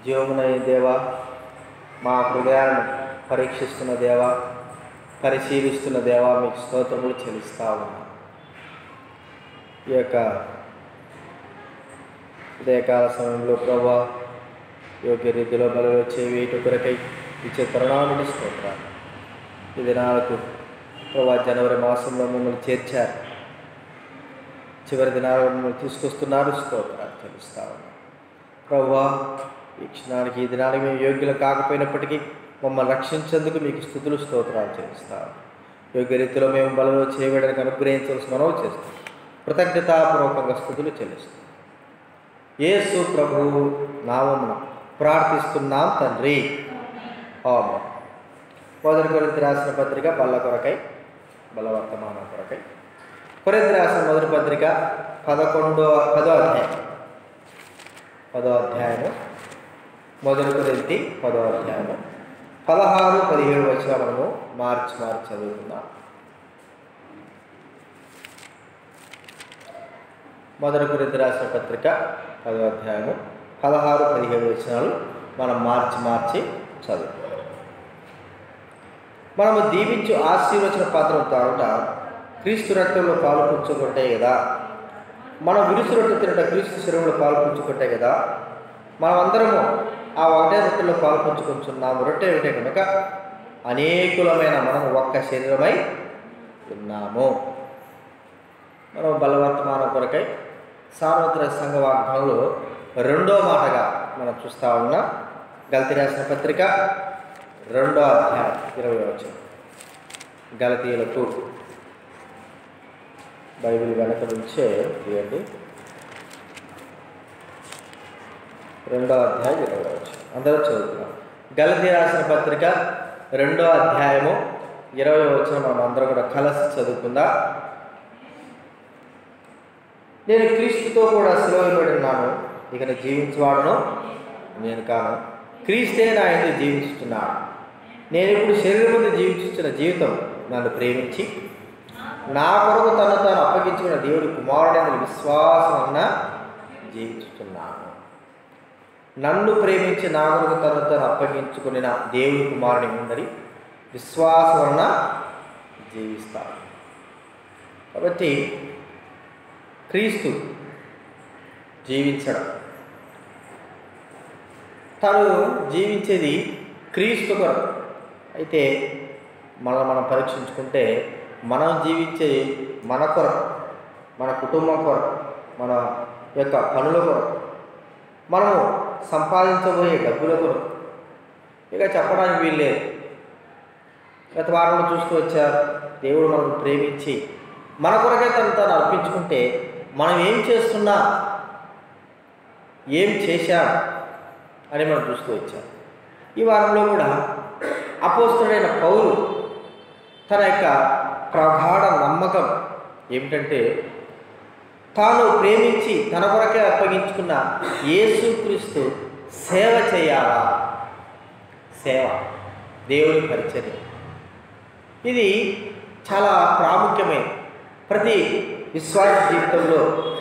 జీవమునైన దేవా మా హృదయాలను పరీక్షిస్తున్న దేవా పరిశీలిస్తున్న దేవా మీకు స్తోత్రములు చెల్లిస్తా ఉన్నాం ఈ యొక్క ఉదయకాల సమయంలో ప్రభా యోగ్య రీతిలో బలలో చేవేటు కొరకై ఇచ్చే తరుణాన్ని స్తోత్రాలు ఈ దినాలకు ప్రభా జనవరి మాసంలో మమ్మల్ని చేర్చారు చివరి దినాల్లో మమ్మల్ని తీసుకొస్తున్నారు స్తోత్రాలు చెల్లిస్తా ఉన్నాం ప్రభా ఈ క్షణానికి ఈ దినానికి మేము యోగ్యులు కాకపోయినప్పటికీ మమ్మల్ని రక్షించేందుకు మీకు స్థుతులు స్తోత్రాలు చెల్లిస్తాం యోగ్య రీతిలో మేము బలలో చేయబడడానికి అనుగ్రహించవలసిన మనవి చేస్తాం కృతజ్ఞతాపూర్వకంగా స్థుతులు చెల్లిస్తాం యేసు ప్రభు నామమున ప్రార్థిస్తున్నాం తండ్రి ఆమె మొదటి కొరింత రాసిన పత్రిక బల్ల కొరకై బలవర్తమానం కొరకై కొరింత రాసిన మొదటి పత్రిక పదకొండో పదో అధ్యాయం పదో అధ్యాయము మొదటి కొరింతి పదో అధ్యాయము పదహారు పదిహేడు వచ్చిన మనము మార్చి మార్చి చదువుకుందాం మొదటి కొరింత రాసిన పత్రిక పదో అధ్యాయము పదహారు పదిహేడు వచనాలు మనం మార్చి మార్చి చదువుకుందాం మనము దీవించు ఆశీర్వచన పాత్రం తాగుట క్రీస్తు రక్తంలో పాలు పుచ్చుకుంటే కదా మనం విరుసు రొట్టె తినట క్రీస్తు శరీరంలో పాలు పుచ్చుకుంటే కదా మనమందరము ఆ ఒకటే రొట్టెలో పాలు పుచ్చుకుంటున్నాము రొట్టె ఏమిటే కనుక అనేకులమైన మనము ఒక్క శరీరమై ఉన్నాము మనం బలవర్తమానం కొరకై సార్వత్రిక సంఘ వాగ్దానంలో రెండో మాటగా మనం చూస్తూ ఉన్నాం గలతి రాసిన పత్రిక రెండో అధ్యాయం ఇరవై వచ్చిన గలతీయులకు బైబిల్ వెనక నుంచే తీయండి రెండో అధ్యాయం ఇరవై వచ్చిన అందరూ చదువుతున్నాం గలతీ రాసిన పత్రిక రెండో అధ్యాయము ఇరవై వచ్చిన మనం అందరం కూడా కలిసి చదువుకుందాం నేను క్రీస్తుతో కూడా సిలువబడి ఉన్నాను ఇక నేను జీవించవాడను నేను కాను క్రీస్తే నా ఎందుకు జీవించుతున్నాను నేను ఇప్పుడు శరీరం ముందు జీవించుతున్న జీవితం నన్ను ప్రేమించి నా కొరకు తను తాను అప్పగించుకున్న దేవుడి కుమారుడైన విశ్వాసం అన్న జీవించుతున్నాను నన్ను ప్రేమించి నా కొరకు తను తాను అప్పగించుకుని నా దేవుడి కుమారుని ఉందని విశ్వాసం వలన జీవిస్తాను కాబట్టి క్రీస్తు జీవించడం తను జీవించేది క్రీస్తు కొరకు అయితే మనల్ని మనం పరీక్షించుకుంటే మనం జీవించే మన కొరకు మన కుటుంబం కొరకు మన యొక్క పనుల కొరకు మనము సంపాదించబోయే డబ్బుల కొరకు ఇక చెప్పడానికి వీల్లేదు గత వారంలో చూస్తూ వచ్చారు దేవుడు మనల్ని ప్రేమించి మన కొరకే తను తాను అర్పించుకుంటే మనం ఏం చేస్తున్నా ఏం చేశాం అని మనం చూస్తూ వచ్చాం ఈ వారంలో కూడా అపోస్తుడైన పౌరు తన యొక్క ప్రగాఢ నమ్మకం ఏమిటంటే తాను ప్రేమించి తన కొరకే అప్పగించుకున్న యేసుక్రీస్తు సేవ చేయాలా సేవ దేవుని పరిచర్య ఇది చాలా ప్రాముఖ్యమైన ప్రతి విశ్వాస జీవితంలో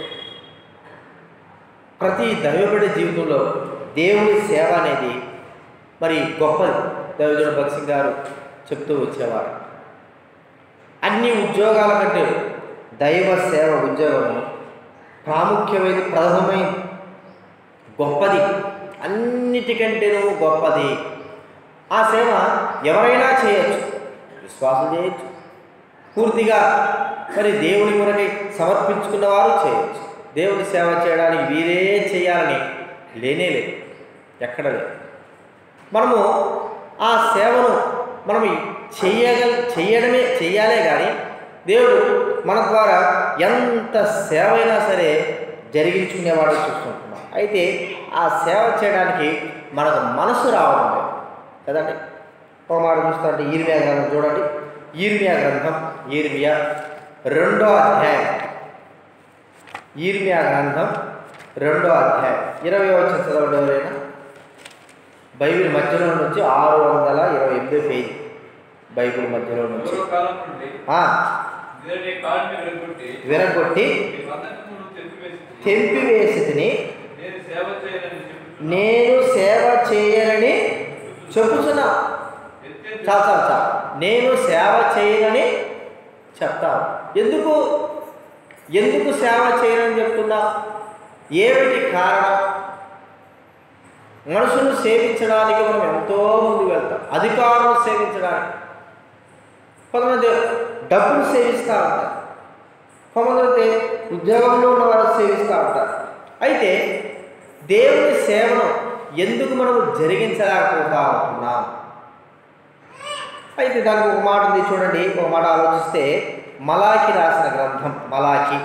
ప్రతి దైవబడి జీవితంలో దేవుని సేవ అనేది మరి గొప్పది దైవజన భక్సింగ్ గారు చెప్తూ వచ్చేవారు అన్ని ఉద్యోగాల కంటే దైవ సేవ ఉద్యోగము ప్రాముఖ్యమైన ప్రథమైన గొప్పది అన్నిటికంటేనూ గొప్పది ఆ సేవ ఎవరైనా చేయొచ్చు విశ్వాసం చేయొచ్చు పూర్తిగా మరి దేవుని కొరకై సమర్పించుకున్న వారు చేయొచ్చు దేవుని సేవ చేయడానికి వీరే చేయాలని లేనే లేదు ఎక్కడ లేదు మనము ఆ సేవను మనం చెయ్యగల చెయ్యడమే చెయ్యాలే కానీ దేవుడు మన ద్వారా ఎంత సేవ అయినా సరే జరిగించుకునేవాడు చూస్తుంటున్నాం అయితే ఆ సేవ చేయడానికి మనకు మనసు రావడం లేదు కదండి ఒక మాట చూస్తుంటే ఈర్మియా గ్రంథం చూడండి ఈర్మియా గ్రంథం ఈర్మియా రెండో అధ్యాయం ఈర్మియా గ్రంథం రెండో అధ్యాయం ఇరవై వచ్చిన చదవండి ఎవరైనా బైబిల్ మధ్యలో నుంచి ఆరు వందల ఇరవై ఎనిమిది పేజీ బైబిల్ మధ్యలో నుంచి పూర్వకాలం నుండి ఆ, ఇదే కాడిని విరగొట్టి విరగొట్టి మీ బంధకమును తెంపివేసి తెంపివేసి తిని నేను సేవ చేయాలని చెప్పి నేను సేవ చేయనని చెప్పుచున్నా చా చా చా నేను సేవ చేయనని చెప్తాను ఎందుకు ఎందుకు సేవ చేయనని చెప్తున్నా ఏమిటి కారణం మనుషులను సేవించడానికి మనం ఎంతో ముందు వెళ్తాం అధికారులను సేవించడానికి కొంతమంది డబ్బులు సేవిస్తూ ఉంటారు కొంతమంది ఉద్యోగంలో ఉన్న వారు సేవిస్తూ ఉంటారు అయితే దేవుని సేవను ఎందుకు మనము జరిగించలేకపోతా ఉంటున్నాం అయితే దానికి ఒక మాట ఉంది చూడండి ఒక మాట ఆలోచిస్తే మలాకి రాసిన గ్రంథం మలాకి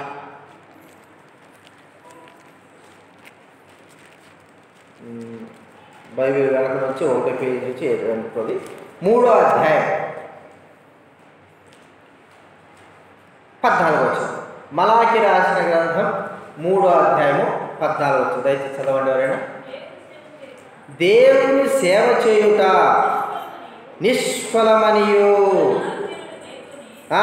ఉమ్, బైబిల్ వెనక నుంచి ఒకటో పేజీ నుంచి వెనుకది మూడో అధ్యాయం పద్నాలుగు వచ్చింది మలాకి రాసిన గ్రంథం మూడో అధ్యాయము పద్నాలుగు వచ్చింది దయచేసి చదవండి ఎవరైనా దేవుని సేవ చేయుట నిష్ఫలమనియు ఆ,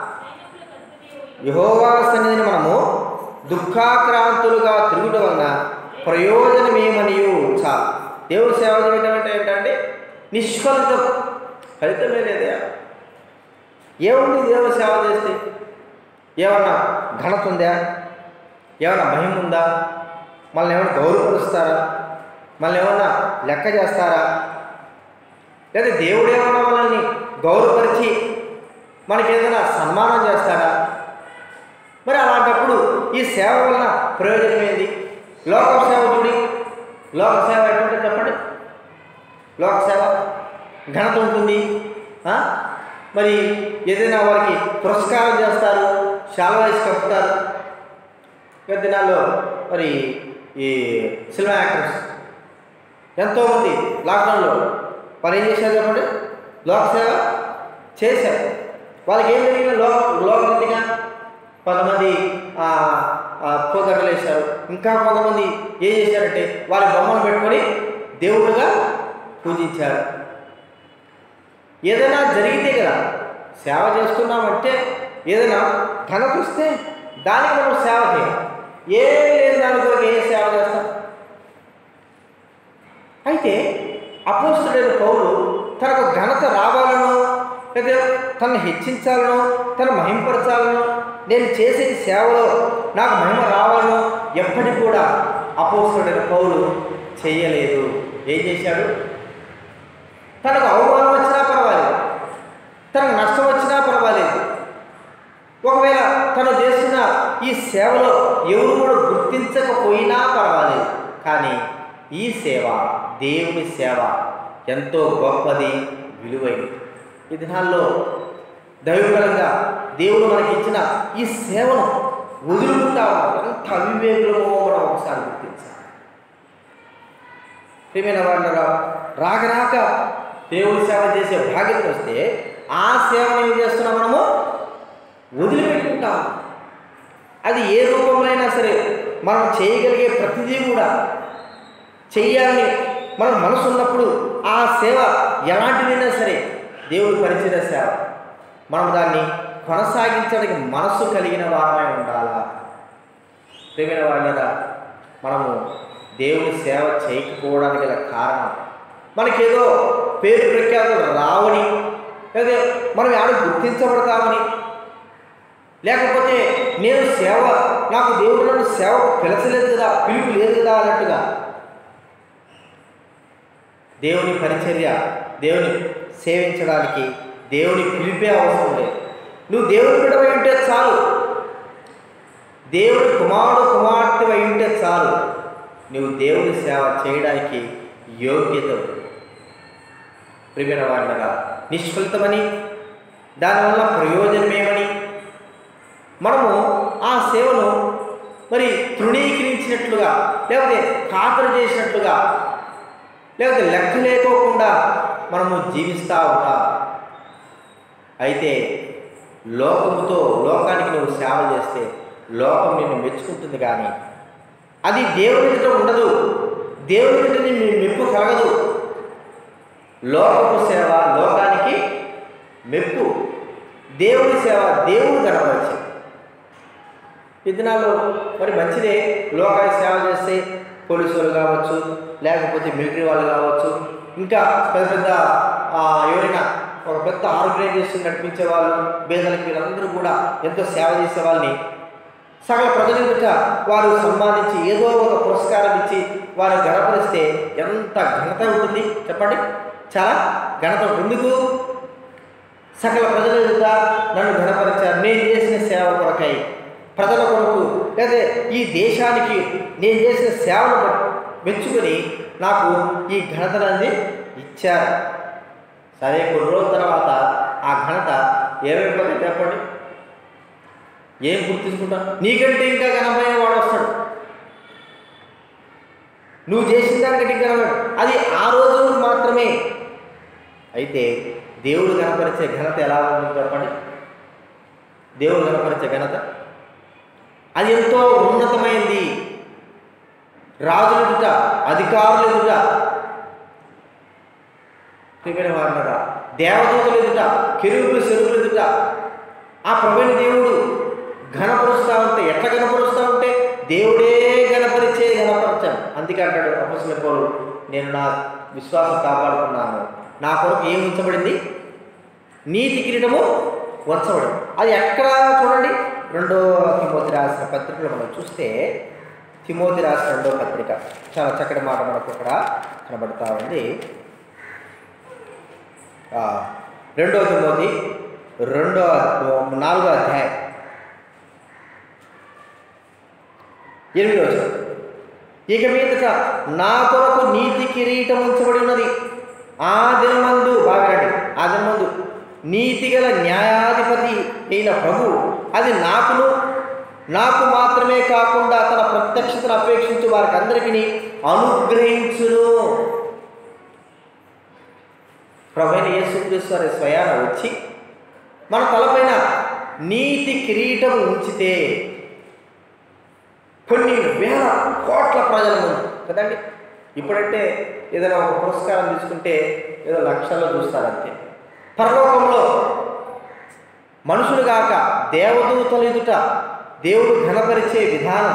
యెహోవా సన్నిధిని మనము దుఃఖాక్రాంతులుగా తిరుగుట వలన ప్రయోజనమేమనియు చాలు దేవుని సేవ చేయడం అంటే ఏంటంటే నిష్ఫలితం ఫలితమే లేదా ఏముంది దేవుని సేవ చేస్తే ఏమన్నా ఘనత ఉందా ఏమన్నా భయం ఉందా మనల్ని ఏమైనా గౌరవపరుస్తారా మనల్ని ఏమన్నా లెక్క చేస్తారా లేదా దేవుడు ఏమన్నా మనల్ని గౌరవపరిచి మనకి ఏదైనా సన్మానం చేస్తాడా మరి అలాంటప్పుడు ఈ సేవ వలన ప్రయోజనం ఏంది లోక సేవ చూడి లోక సేవ ఎటువంటి చెప్పండి లోక సేవ ఘనత ఉంటుంది ఆ? మరి ఏదైనా వారికి పురస్కారం చేస్తారు శాలవాయిస్ కప్పుతారు గత దినాల్లో మరి ఈ సినిమా యాక్టర్స్ ఎంతోమంది లాక్డౌన్లో వారు ఏం చేశారు చెప్పండి లోక సేవ చేశారు వాళ్ళకి ఏం జరిగిన లోక లోకరీతిగా కొంతమంది పోగట్టలు వేశారు ఇంకా కొంతమంది ఏం చేశారంటే వాళ్ళ బొమ్మలు పెట్టుకొని దేవుడుగా పూజించారు ఏదైనా జరిగితే కదా సేవ చేస్తున్నామంటే ఏదైనా ఘనత వస్తే దానికి మనం సేవ చేయాలి ఏం లేదు దాని కొరకు ఏ సేవ చేస్తాం అయితే అపోస్తుడైన పౌరు తనకు ఘనత రావాలనో లేదా తనను హెచ్చించాలనో తను మహింపరచాలనో నేను చేసే సేవలో నాకు మహిమ రావాలనో ఎప్పటికి కూడా అపోస్తుడైన పౌరు చేయలేదు ఏం చేశాడు తనకు అవమానం వచ్చినా పర్వాలేదు తనకు నష్టం వచ్చినా పర్వాలేదు ఒకవేళ తను చేస్తున్న ఈ సేవలో ఎవరు కూడా గుర్తించకపోయినా పర్వాలేదు కానీ ఈ సేవ దేవుని సేవ ఎంతో గొప్పది విలువైనది ఈ దినాల్లో దైవబలంగా దేవుడు మనకి ఇచ్చిన ఈ సేవను వదులుకుంటా ఉన్నాం. ఎంత అవివేకులమో మనం ఒకసారి గుర్తించాలి ప్రియమైన వాళ్ళరా రాక రాక దేవుడి సేవ చేసే భాగ్యత వస్తే ఆ సేవను ఏం చేస్తున్నాం మనము వదిలిపెట్టుకుంటాం అది ఏ రూపంలో అయినా సరే మనం చేయగలిగే ప్రతిదీ కూడా చెయ్యాలని మన మనసు ఉన్నప్పుడు ఆ సేవ ఎలాంటిదైనా సరే దేవుడి పరిచయ సేవ మనం దాన్ని కొనసాగించడానికి మనసు కలిగిన వారమై ఉండాలా ప్రేమైన వాళ్ళరా మనము దేవుని సేవ చేయకపోవడానికి గల కారణం మనకేదో పేరు ప్రఖ్యాతులు రావని లేదా మనం ఆడ గుర్తించబడతామని లేకపోతే నేను సేవ నాకు దేవుడు నన్ను సేవకు పిలచలేదు కదా పిలుపు లేదు కదా అన్నట్టుగా దేవుని పరిచర్య దేవుని సేవించడానికి దేవుని పిలిపే అవసరం లేదు నువ్వు దేవుని బిడ్డవై ఉంటే చాలు దేవుని కుమారుడు కుమార్తె అయి ఉంటే చాలు నువ్వు దేవుని సేవ చేయడానికి యోగ్యత ఉంది. ప్రియమైన వాళ్ళగా నిష్ఫలితమని దానివల్ల ప్రయోజనమేమని మనము ఆ సేవను మరి తృణీకరించినట్లుగా లేకపోతే ఖాతరు చేసినట్లుగా లేకపోతే లెక్క లేకోకుండా మనము జీవిస్తూ ఉంటాం అయితే లోకముతో లోకానికి నువ్వు సేవ చేస్తే లోకం నిన్ను మెచ్చుకుంటుంది కానీ అది దేవుని ఎదుట ఉండదు దేవుని ఎదుట నీ మెప్పు కలగదు లోకపు సేవ లోకానికి మెప్పు దేవుని సేవ దేవుడు గణపరిచి ఈ దినాల్లో మరి మంచిదే లోకానికి సేవ చేస్తే పోలీసు వాళ్ళు కావచ్చు లేకపోతే మిలిటరీ వాళ్ళు కావచ్చు ఇంకా పెద్ద పెద్ద ఆ, ఎవరైనా ఒక పెద్ద ఆర్గనైజేషన్ నడిపించే వాళ్ళు పేదలకి వీళ్ళందరూ కూడా ఎంతో సేవ చేసే వాళ్ళని సకల ప్రజల ఎదుట వారు సన్మానించి ఏదో ఒక పురస్కారం ఇచ్చి వారు గణపరిస్తే ఎంత ఘనత ఉంటుంది చెప్పండి చాలా ఘనత ఉంటుంది. ఎందుకు సకల ప్రజల ఎదుట నన్ను ఘనపరిచారు నేను చేసిన సేవ కొరకై ప్రజల కొరకు లేదా ఈ దేశానికి నేను చేసిన సేవను బట్టి మెచ్చుకొని నాకు ఈ ఘనతనది ఇచ్చారు సరే కొన్ని రోజుల తర్వాత ఆ ఘనత ఏమైపోతుంది చెప్పండి ఏం గుర్తించుకుంటా నీకంటే ఇంకా ఘనమైన వాడు వస్తాడు నువ్వు చేసిన దానికంటే ఇంకా ఘనమైన అది ఆ రోజు మాత్రమే అయితే దేవుడు కనపరిచే ఘనత ఎలా ఉంది చెప్పండి దేవుడు కనపరిచే ఘనత అది ఎంతో ఉన్నతమైంది రాజుల ఎదుట అధికారుల ఎదుట ప్రియమైన వారులరా దేవదూతల ఎదుట కెరువులు సెరువుల ఎదుట ఆ ప్రవీణ దేవుడు ఘనపరుస్తూ ఉంటే ఎట్లా ఘనపరుస్తూ ఉంటే దేవుడే ఘనపరిచే ఘనపరచాను అందుకే అంటాడు అపసుల పౌరు నేను నా విశ్వాసం కాపాడుకున్నాను నా కొరకు ఏం ఉంచబడింది నీతి కిరీటము వంచబడింది అది ఎక్కడ చూడండి రెండో తిమోతి రాసిన పత్రికలో మనం చూస్తే తిమోతి రాసిన రెండో పత్రిక చాలా చక్కటి మాట మనకు ఇక్కడ కనబడతా ఉంది ఆ, రెండో తిమోతి రెండో నాలుగో అధ్యాయం ఎనిమిదో వచనం. ఇక మీదట నా కొరకు నీతి కిరీటం ఉంచబడి ఉన్నది ఆ దినమందు బాగారండి ఆ దినమందు నీతి గల న్యాయాధిపతి అయిన ప్రభు అది నాకును నాకు మాత్రమే కాకుండా తన ప్రత్యక్షతను అపేక్షించు వారికి అందరికీ అనుగ్రహించును ప్రభుని యేసుక్రీస్తు వారి స్వయాన వచ్చి మన తలపైన నీతి కిరీటం ఉంచితే కొన్ని వేల కోట్ల ప్రజల ముందు కదండి ఇప్పుడంటే ఏదైనా ఒక పురస్కారం తీసుకుంటే ఏదో లక్షల్లో చూస్తారంతే పరలోకంలో మనుషులు కాక దేవదూతల ఎదుట దేవుడు ఘనపరిచే విధానం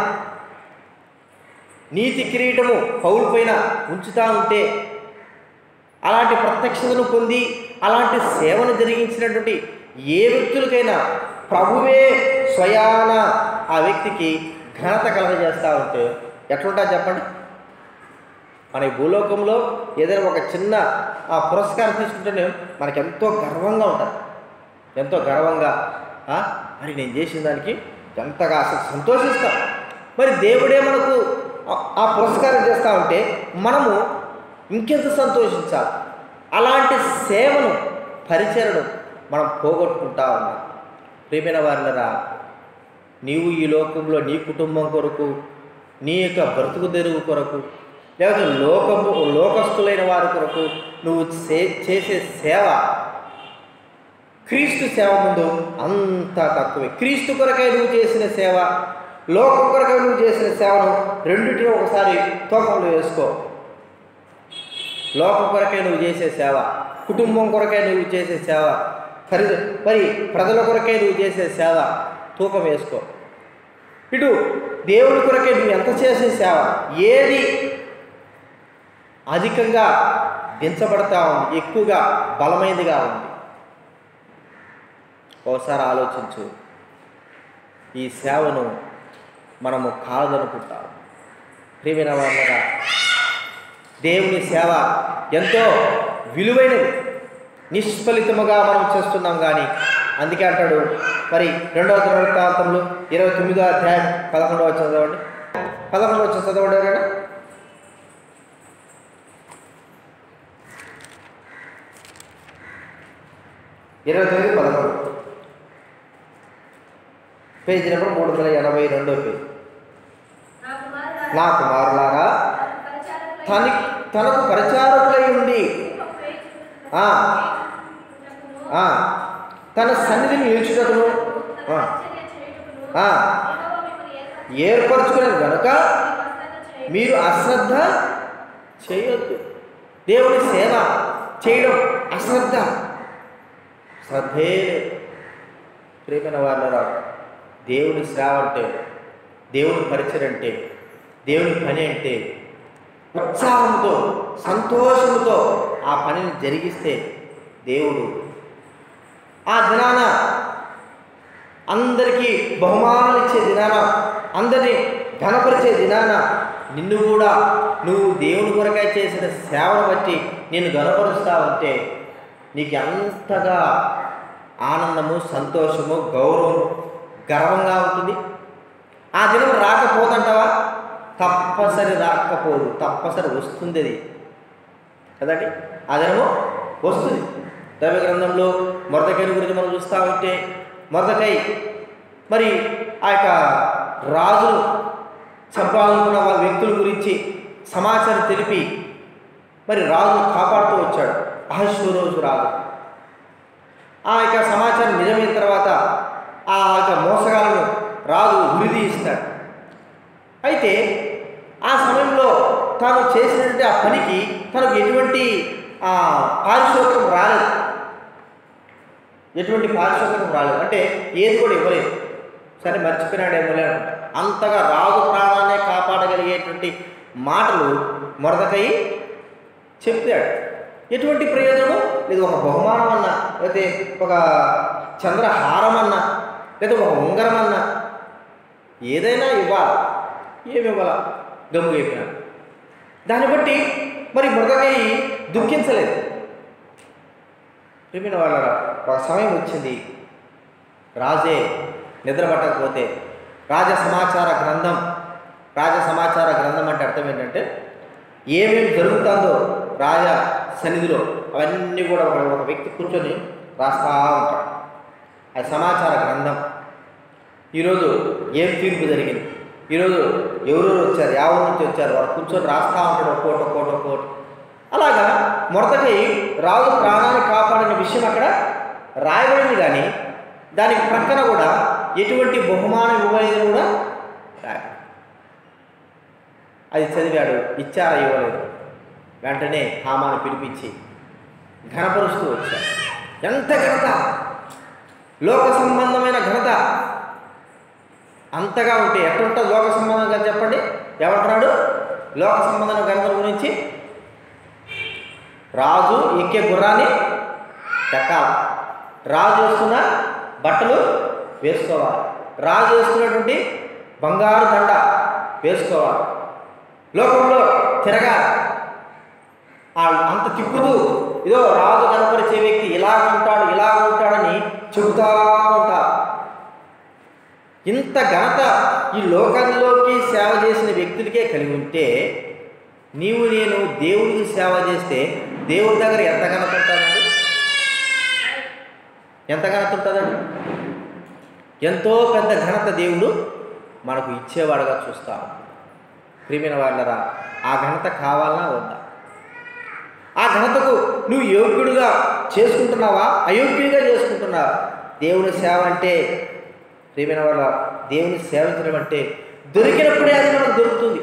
నీతి కిరీటము పౌలు పైన ఉంచుతా ఉంటే అలాంటి ప్రత్యక్షతను పొంది అలాంటి సేవను జరిగించినటువంటి ఏ వ్యక్తులకైనా ప్రభువే స్వయాన ఆ వ్యక్తికి ఘనత కలగజేస్తూ ఉంటే ఎట్లుంటా చెప్పండి మన ఈ భూలోకంలో ఏదైనా ఒక చిన్న ఆ పురస్కారం తీసుకుంటేనే మనకి ఎంతో గర్వంగా ఉంటుంది ఎంతో గర్వంగా "ఆ, మరి నేను చేసిన దానికి ఎంతగా అసలు సంతోషిస్తాం మరి దేవుడే మనకు ఆ- ఆ పురస్కారం చేస్తూ ఉంటే మనము ఇంకెంత సంతోషించాలి అలాంటి సేవను పరిచరణను మనం పోగొట్టుకుంటా ఉన్నాం ప్రియమైన వారినరా నీవు ఈ లోకంలో నీ కుటుంబం కొరకు నీ యొక్క బ్రతుకు తెరువు కొరకు లేకపోతే లోకము లోకస్తులైన వారి కొరకు నువ్వు చే చేసే సేవ క్రీస్తు సేవ ముందు అంత తక్కువే క్రీస్తు కొరకై నువ్వు చేసిన సేవ లోకం కొరకై నువ్వు చేసిన సేవను రెండింటిని ఒకసారి తూకంలో వేసుకో లోకం కొరకై నువ్వు చేసే సేవ కుటుంబం కొరకై నువ్వు చేసే సేవ ఖరీదు మరి ప్రజల కొరకై నువ్వు చేసే సేవ తూకం వేసుకో ఇటు దేవుడి కొరకై నువ్వు ఎంత చేసే సేవ ఏది అధికంగా దించబడతా ఉంది ఎక్కువగా బలమైనదిగా ఉంది ఒకసారి ఆలోచించు ఈ సేవను మనము కాదనుకుంటాం ప్రియమైన వాళ్ళగా దేవుని సేవ ఎంతో విలువైనది నిష్ఫలితముగా మనం చేస్తున్నాం కానీ అందుకే అంటాడు మరి రెండవ వృత్తాంతంలో ఇరవై తొమ్మిదో అధ్యాయం పదకొండవ వచ్చిన చదవండి పదకొండవ వచ్చిన చదవండి ఎవరైనా ఇరవై తొమ్మిది పదకొండు పేజీ నెంబర్ మూడు వందల ఎనభై రెండో పేజీ నా కుమారులారా తన తనకు పరిచారకులై ఉండి ఆ, ఆ, తన సన్నిధిని నిలుచుటకును ఆ, ఆ, ఏర్పరచుకునేది కనుక మీరు అశ్రద్ధ చేయొద్దు దేవుని సేవ చేయడం అశ్రద్ధ శ్రద్ధే లేదు. ప్రేమైన వాళ్ళరా దేవుని సేవ అంటే దేవుని పరిచయం అంటే దేవుని పని అంటే ఉత్సాహంతో సంతోషంతో ఆ పనిని జరిగిస్తే దేవుడు ఆ దినాన అందరికీ బహుమానాలు ఇచ్చే దినాన అందరినీ ఘనపరిచే దినాన నిన్ను కూడా నువ్వు దేవుని కొరకై చేసిన సేవను బట్టి నేను ఘనపరుస్తావంటే నీకు ఎంతగా ఆనందము సంతోషము గౌరవము గర్వంగా ఉంటుంది ఆ దినం రాకపోదంటావా తప్పసరి రాకపోదు తప్పసరి వస్తుంది అది కదండి ఆ దినము వస్తుంది దైవ గ్రంథంలో మొరదకైన గురించి మనం చూస్తూ ఉంటే మొరదకై మరి ఆ యొక్క రాజులు చంపాలనుకున్న వాళ్ళ వ్యక్తుల గురించి సమాచారం తెలిపి మరి రాజును కాపాడుతూ వచ్చాడు అహశ్వరోజు రాజు ఆ యొక్క సమాచారం నిజమైన తర్వాత ఆ యొక్క మోసగాలను రాజు ఉరిది ఇస్తాడు అయితే ఆ సమయంలో తాను చేసినటువంటి ఆ పనికి తనకు ఎటువంటి ఆ, పారితోషికం రాలేదు ఎటువంటి పారితోషికం రాలేదు అంటే ఏది కూడా ఇవ్వలేదు సరే మర్చిపోయినాడు ఇవ్వలేదు అనుకుంటా. అంతగా రాజు ప్రాణాన్ని కాపాడగలిగేటువంటి మాటలు మొరదకై చెప్పాడు ఎటువంటి ప్రయోజనము లేదు ఒక బహుమానం అన్నా లేకపోతే ఒక చంద్రహారం అన్నా లేదా ఒక ఉంగరం అన్నా ఏదైనా ఇవ్వాలి ఏమి ఇవ్వాలా గమ్ము చెప్పినాడు దాన్ని బట్టి మరి మృగకై దుఃఖించలేదు చెప్పిన వాళ్ళ ఒక సమయం వచ్చింది రాజే నిద్ర పట్టకపోతే రాజ సమాచార గ్రంథం రాజ సమాచార గ్రంథం అంటే అర్థం ఏంటంటే ఏమేమి జరుగుతుందో రాజా సన్నిధిలో అవన్నీ కూడా ఒక ఒక వ్యక్తి కూర్చొని రాస్తా ఉంటాడు అది సమాచార గ్రంథం ఈరోజు ఏం తీర్పు జరిగింది ఈరోజు ఎవరెవరు వచ్చారు ಯಾವ నుంచి వచ్చారు వాడు కూర్చొని రాస్తా ఉంటాడు ఒక్కోటి ఒక్కోటి ఒక్కోటి అలాగా మొరతకై రాజు ప్రాణాన్ని కాపాడిన విషయం అక్కడ రాయబడింది కానీ దానికి ప్రక్కన కూడా ఎటువంటి బహుమానం ఇవ్వలేదు కూడా రాయబడింది అది చదివాడు ఇచ్చారా ఇవ్వలేదు వెంటనే హామాను పిలిపించి ఘనపరుస్తూ వచ్చాడు ఎంత ఘనత లోక సంబంధమైన ఘనత అంతగా ఉంటే ఎట్లుంటుంది లోక సంబంధం కదా చెప్పండి ఏమంటున్నాడు లోక సంబంధమైన ఘనతల గురించి రాజు ఎక్కే గుర్రాన్ని ఎక్కాలి రాజు వేసుకున్న బట్టలు వేసుకోవాలి రాజు వేసుకున్నటువంటి బంగారు దండ వేసుకోవాలి లోకంలో తిరగాలి ఆ అంత తిప్పుతూ ఇదో రాజు కనపరిచే వ్యక్తి ఇలా ఉంటాడు ఇలా ఉంటాడని చెబుతా ఉంటారు ఇంత ఘనత ఈ లోకంలోకి సేవ చేసిన వ్యక్తులకే కలిగి ఉంటే నీవు నేను దేవుడికి సేవ చేస్తే దేవుడి దగ్గర ఎంత ఘనత ఉంటుందండి ఎంత ఘనత ఉంటుందండి ఎంతో పెద్ద ఘనత దేవుడు మనకు ఇచ్చేవాడుగా చూస్తాం ప్రియమైన వాళ్ళరా ఆ ఘనత కావాలన్నా వద్దా ఆ ఘనతకు నువ్వు యోగ్యుడిగా చేసుకుంటున్నావా అయోగ్యుడిగా చేసుకుంటున్నావా దేవుని సేవ అంటే ప్రియమైన వాళ్ళ దేవుని సేవించడం అంటే దొరికినప్పుడే అది మనకు దొరుకుతుంది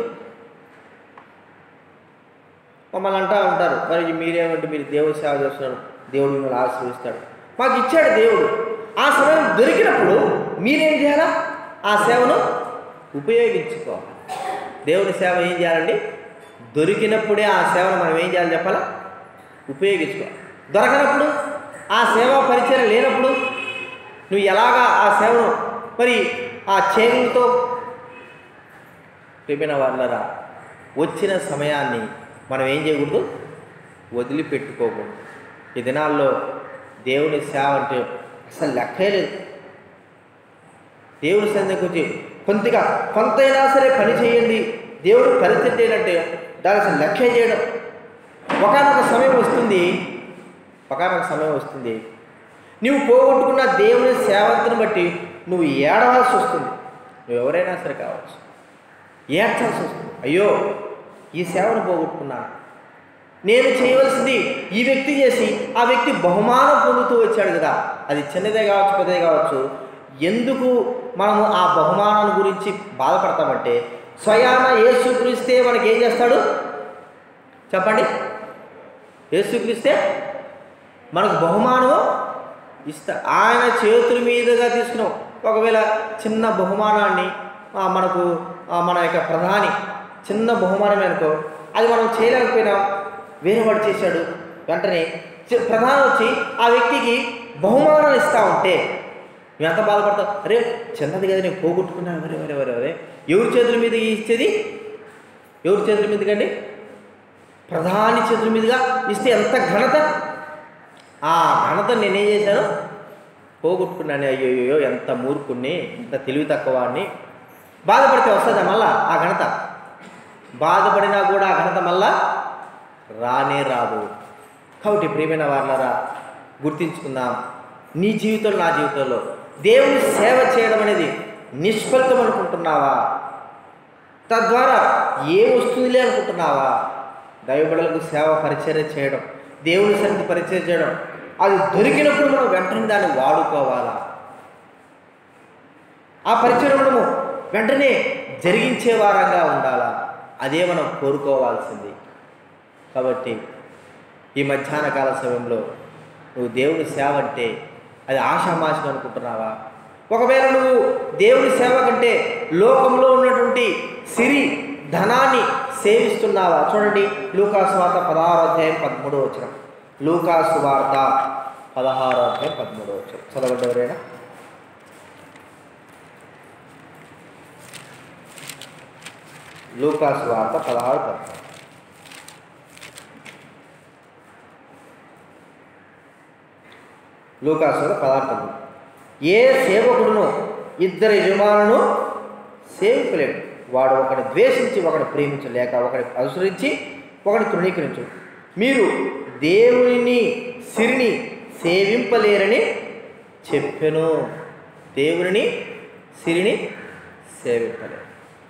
మమ్మల్ని అంటా ఉంటారు మరి మీరేమంటే మీరు దేవుని సేవ చేస్తున్నారు దేవుడు మిమ్మల్ని ఆశీర్వదిస్తాడు మాకు ఇచ్చాడు దేవుడు ఆ సమయం దొరికినప్పుడు మీరేం చేయాలా ఆ సేవను ఉపయోగించుకోవాలి దేవుని సేవ ఏం చేయాలండి దొరికినప్పుడే ఆ సేవను మనం ఏం చేయాలి చెప్పాలా ఉపయోగించుకోవాలి దొరకనప్పుడు ఆ సేవా పరిచయం లేనప్పుడు నువ్వు ఎలాగా ఆ సేవను మరి ఆ చేతులతో ప్రేమిన వాళ్ళరా వచ్చిన సమయాన్ని మనం ఏం చేయకూడదు వదిలిపెట్టుకోకూడదు ఈ దినాల్లో దేవుని సేవ అంటే అసలు లెక్కే లేదు దేవుని సన్నిధికి వచ్చి కొంతగా కొంతైనా సరే పని చేయండి దేవుడు పరిస్థితి ఏంటంటే దాని అసలు లెక్కే చేయడం ఒకనొక సమయం వస్తుంది ఒకనొక సమయం వస్తుంది నువ్వు పోగొట్టుకున్న దేవుని సేవంతిని బట్టి నువ్వు ఏడవలసి వస్తుంది నువ్వు ఎవరైనా సరే కావచ్చు ఏడ్చాల్సి వస్తుంది అయ్యో ఈ సేవను పోగొట్టుకున్నాను నేను చేయవలసింది ఈ వ్యక్తి చేసి ఆ వ్యక్తి బహుమానం పొందుతూ వచ్చాడు కదా అది చిన్నదే కావచ్చు పెద్దదే కావచ్చు ఎందుకు మనము ఆ బహుమానం గురించి బాధపడతామంటే స్వయాన యేసుక్రీస్తే మనకి ఏం చేస్తాడు చెప్పండి యేసుక్రీస్తే మనకు బహుమానం ఇస్తా ఆయన చేతుల మీదుగా తీసుకున్నాం ఒకవేళ చిన్న బహుమానాన్ని ఆ, మనకు ఆ, మన యొక్క ప్రధాని చిన్న బహుమానమే అనుకో అది మనం చేయలేకపోయినాం వేరే వాడు చేశాడు వెంటనే చి- ప్రధానం వచ్చి ఆ వ్యక్తికి బహుమానాలు ఇస్తా ఉంటే మేము ఎంత బాధపడతాం అరే చిన్నది కదా నేను పోగొట్టుకున్నాను వరే వరే వరే వరే ఎవరి చేతుల మీద ఇచ్చేది ఎవరి చేతుల మీదకండి ప్రధాని చేతుల మీదుగా ఇస్తే ఎంత ఘనత ఆ ఘనత నేనేం చేశాను పోగొట్టుకున్నాను అయ్యో అయ్యో ఎంత మూర్ఖుణ్ణి ఎంత తెలివి తక్కువాడిని బాధపడితే వస్తుందా మళ్ళా ఆ ఘనత బాధపడినా కూడా ఆ ఘనత మళ్ళా రానే రాదు కాబట్టి ప్రియమైన వాళ్ళరా గుర్తించుకుందాం నీ జీవితంలో నా జీవితంలో దేవుని సేవ చేయడం అనేది నిష్ఫలితం అనుకుంటున్నావా తద్వారా ఏం వస్తుందిలే అనుకుంటున్నావా దైవబడులకు సేవ పరిచర్య చేయడం దేవుని సన్నిధి పరిచయం చేయడం అది దొరికినప్పుడు మనం వెంటనే దాన్ని వాడుకోవాలా ఆ పరిచయం మనము వెంటనే జరిగించే వారంగా ఉండాలా అదే మనం కోరుకోవాల్సింది కాబట్టి ఈ మధ్యాహ్న కాల సమయంలో నువ్వు దేవుని సేవ అంటే అది ఆషామాషం అనుకుంటున్నావా ఒకవేళ నువ్వు దేవుని సేవ కంటే లోకంలో ఉన్నటువంటి సిరి ధనాన్ని సేవిస్తున్నావా చూడండి లూకాసు వార్త పదహారో అధ్యాయం పదమూడో వచ్చిన లూకాసు వార్త పదహారో అధ్యాయం పదమూడో వచ్చిన చదవండి ఎవరైనా లూకాసు వార్త పదహారు పదమూడు లూకాసు పదార్థం ఏ సేవకుడును ఇద్దరు యజమానులను సేవించలేడు వాడు ఒకటి ద్వేషించి ఒకటి ప్రేమించలేక ఒకటి అనుసరించి ఒకటి తృణీకరించు మీరు దేవునిని సిరిని సేవింపలేరని చెప్పెను దేవునిని సిరిని సేవింపలేరు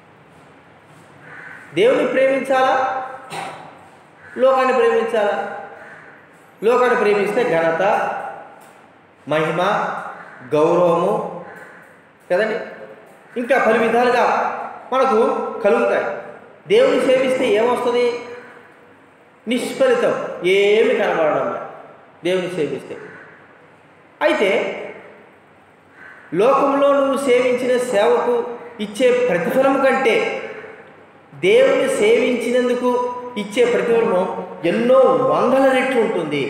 దేవుని ప్రేమించాలా లోకాన్ని ప్రేమించాలా లోకాన్ని ప్రేమిస్తే ఘనత మహిమ గౌరవము కదండి ఇంకా పలు విధాలుగా మనకు కలుగుతాయి దేవుని సేవిస్తే ఏమొస్తుంది నిష్ఫలితం ఏమి కనబడడం లేదు దేవుని సేవిస్తే అయితే లోకంలో నువ్వు సేవించిన సేవకు ఇచ్చే ప్రతిఫలం కంటే దేవుని సేవించినందుకు ఇచ్చే ప్రతిఫలము ఎన్నో వందల రెట్లు ఉంటుంది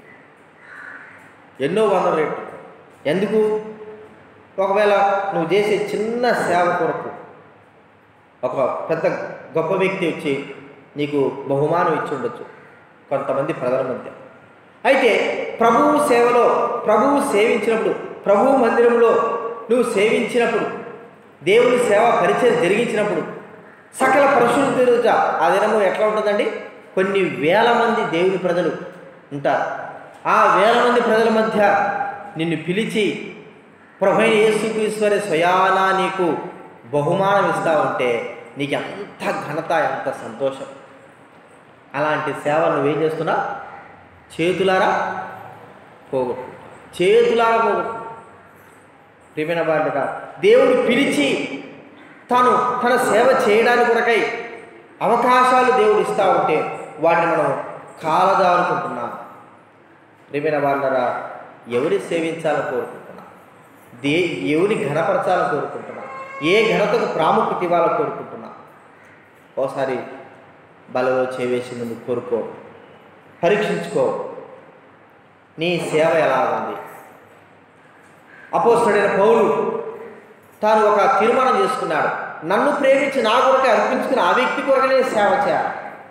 ఎన్నో వందల రెట్లు ఎందుకు ఒకవేళ నువ్వు చేసే చిన్న సేవ కొరకు ఒక పెద్ద గొప్ప వ్యక్తి వచ్చి నీకు బహుమానం ఇచ్చి ఉండొచ్చు కొంతమంది ప్రజల మధ్య అయితే ప్రభువు సేవలో ప్రభువు సేవించినప్పుడు ప్రభువు మందిరంలో నువ్వు సేవించినప్పుడు దేవుని సేవ పరిచయం జరిగించినప్పుడు సకల పరిశుద్ధి తిరుగుట ఆ దినము ఎట్లా ఉంటుందండి కొన్ని వేల మంది దేవుని ప్రజలు ఉంటారు ఆ వేల మంది ప్రజల మధ్య నిన్ను పిలిచి ప్రభైన యేసుక్రీశ్వరి స్వయానా నీకు బహుమానం ఇస్తా ఉంటే నీకు ఎంత ఘనత ఎంత సంతోషం అలాంటి సేవ నువ్వేం చేస్తున్నా చేతులారా పోగొట్టు చేతులారా పోగొట్టు ప్రియమైన బాధ్యత దేవుడు పిలిచి తాను తన సేవ చేయడానికి కొరకై అవకాశాలు దేవుడు ఇస్తూ ఉంటే వాటిని మనం కాలదానుకుంటున్నాం ప్రియమైన వాళ్ళరా ఎవరి సేవించాలని కోరుకుంటున్నా దే ఎవరి ఘనపరచాలని కోరుకుంటున్నా ఏ ఘనతకు ప్రాముఖ్యత ఇవ్వాలని కోరుకుంటున్నా ఒకసారి బలలో చేవేసి ముందు కోరుకో పరీక్షించుకో నీ సేవ ఎలా ఉంది అపోస్తుడైన పౌలు తాను ఒక తీర్మానం చేసుకున్నాడు నన్ను ప్రేమించి నా కొరకే అర్పించుకుని ఆ వ్యక్తి కొరకనే సేవ చేయాలి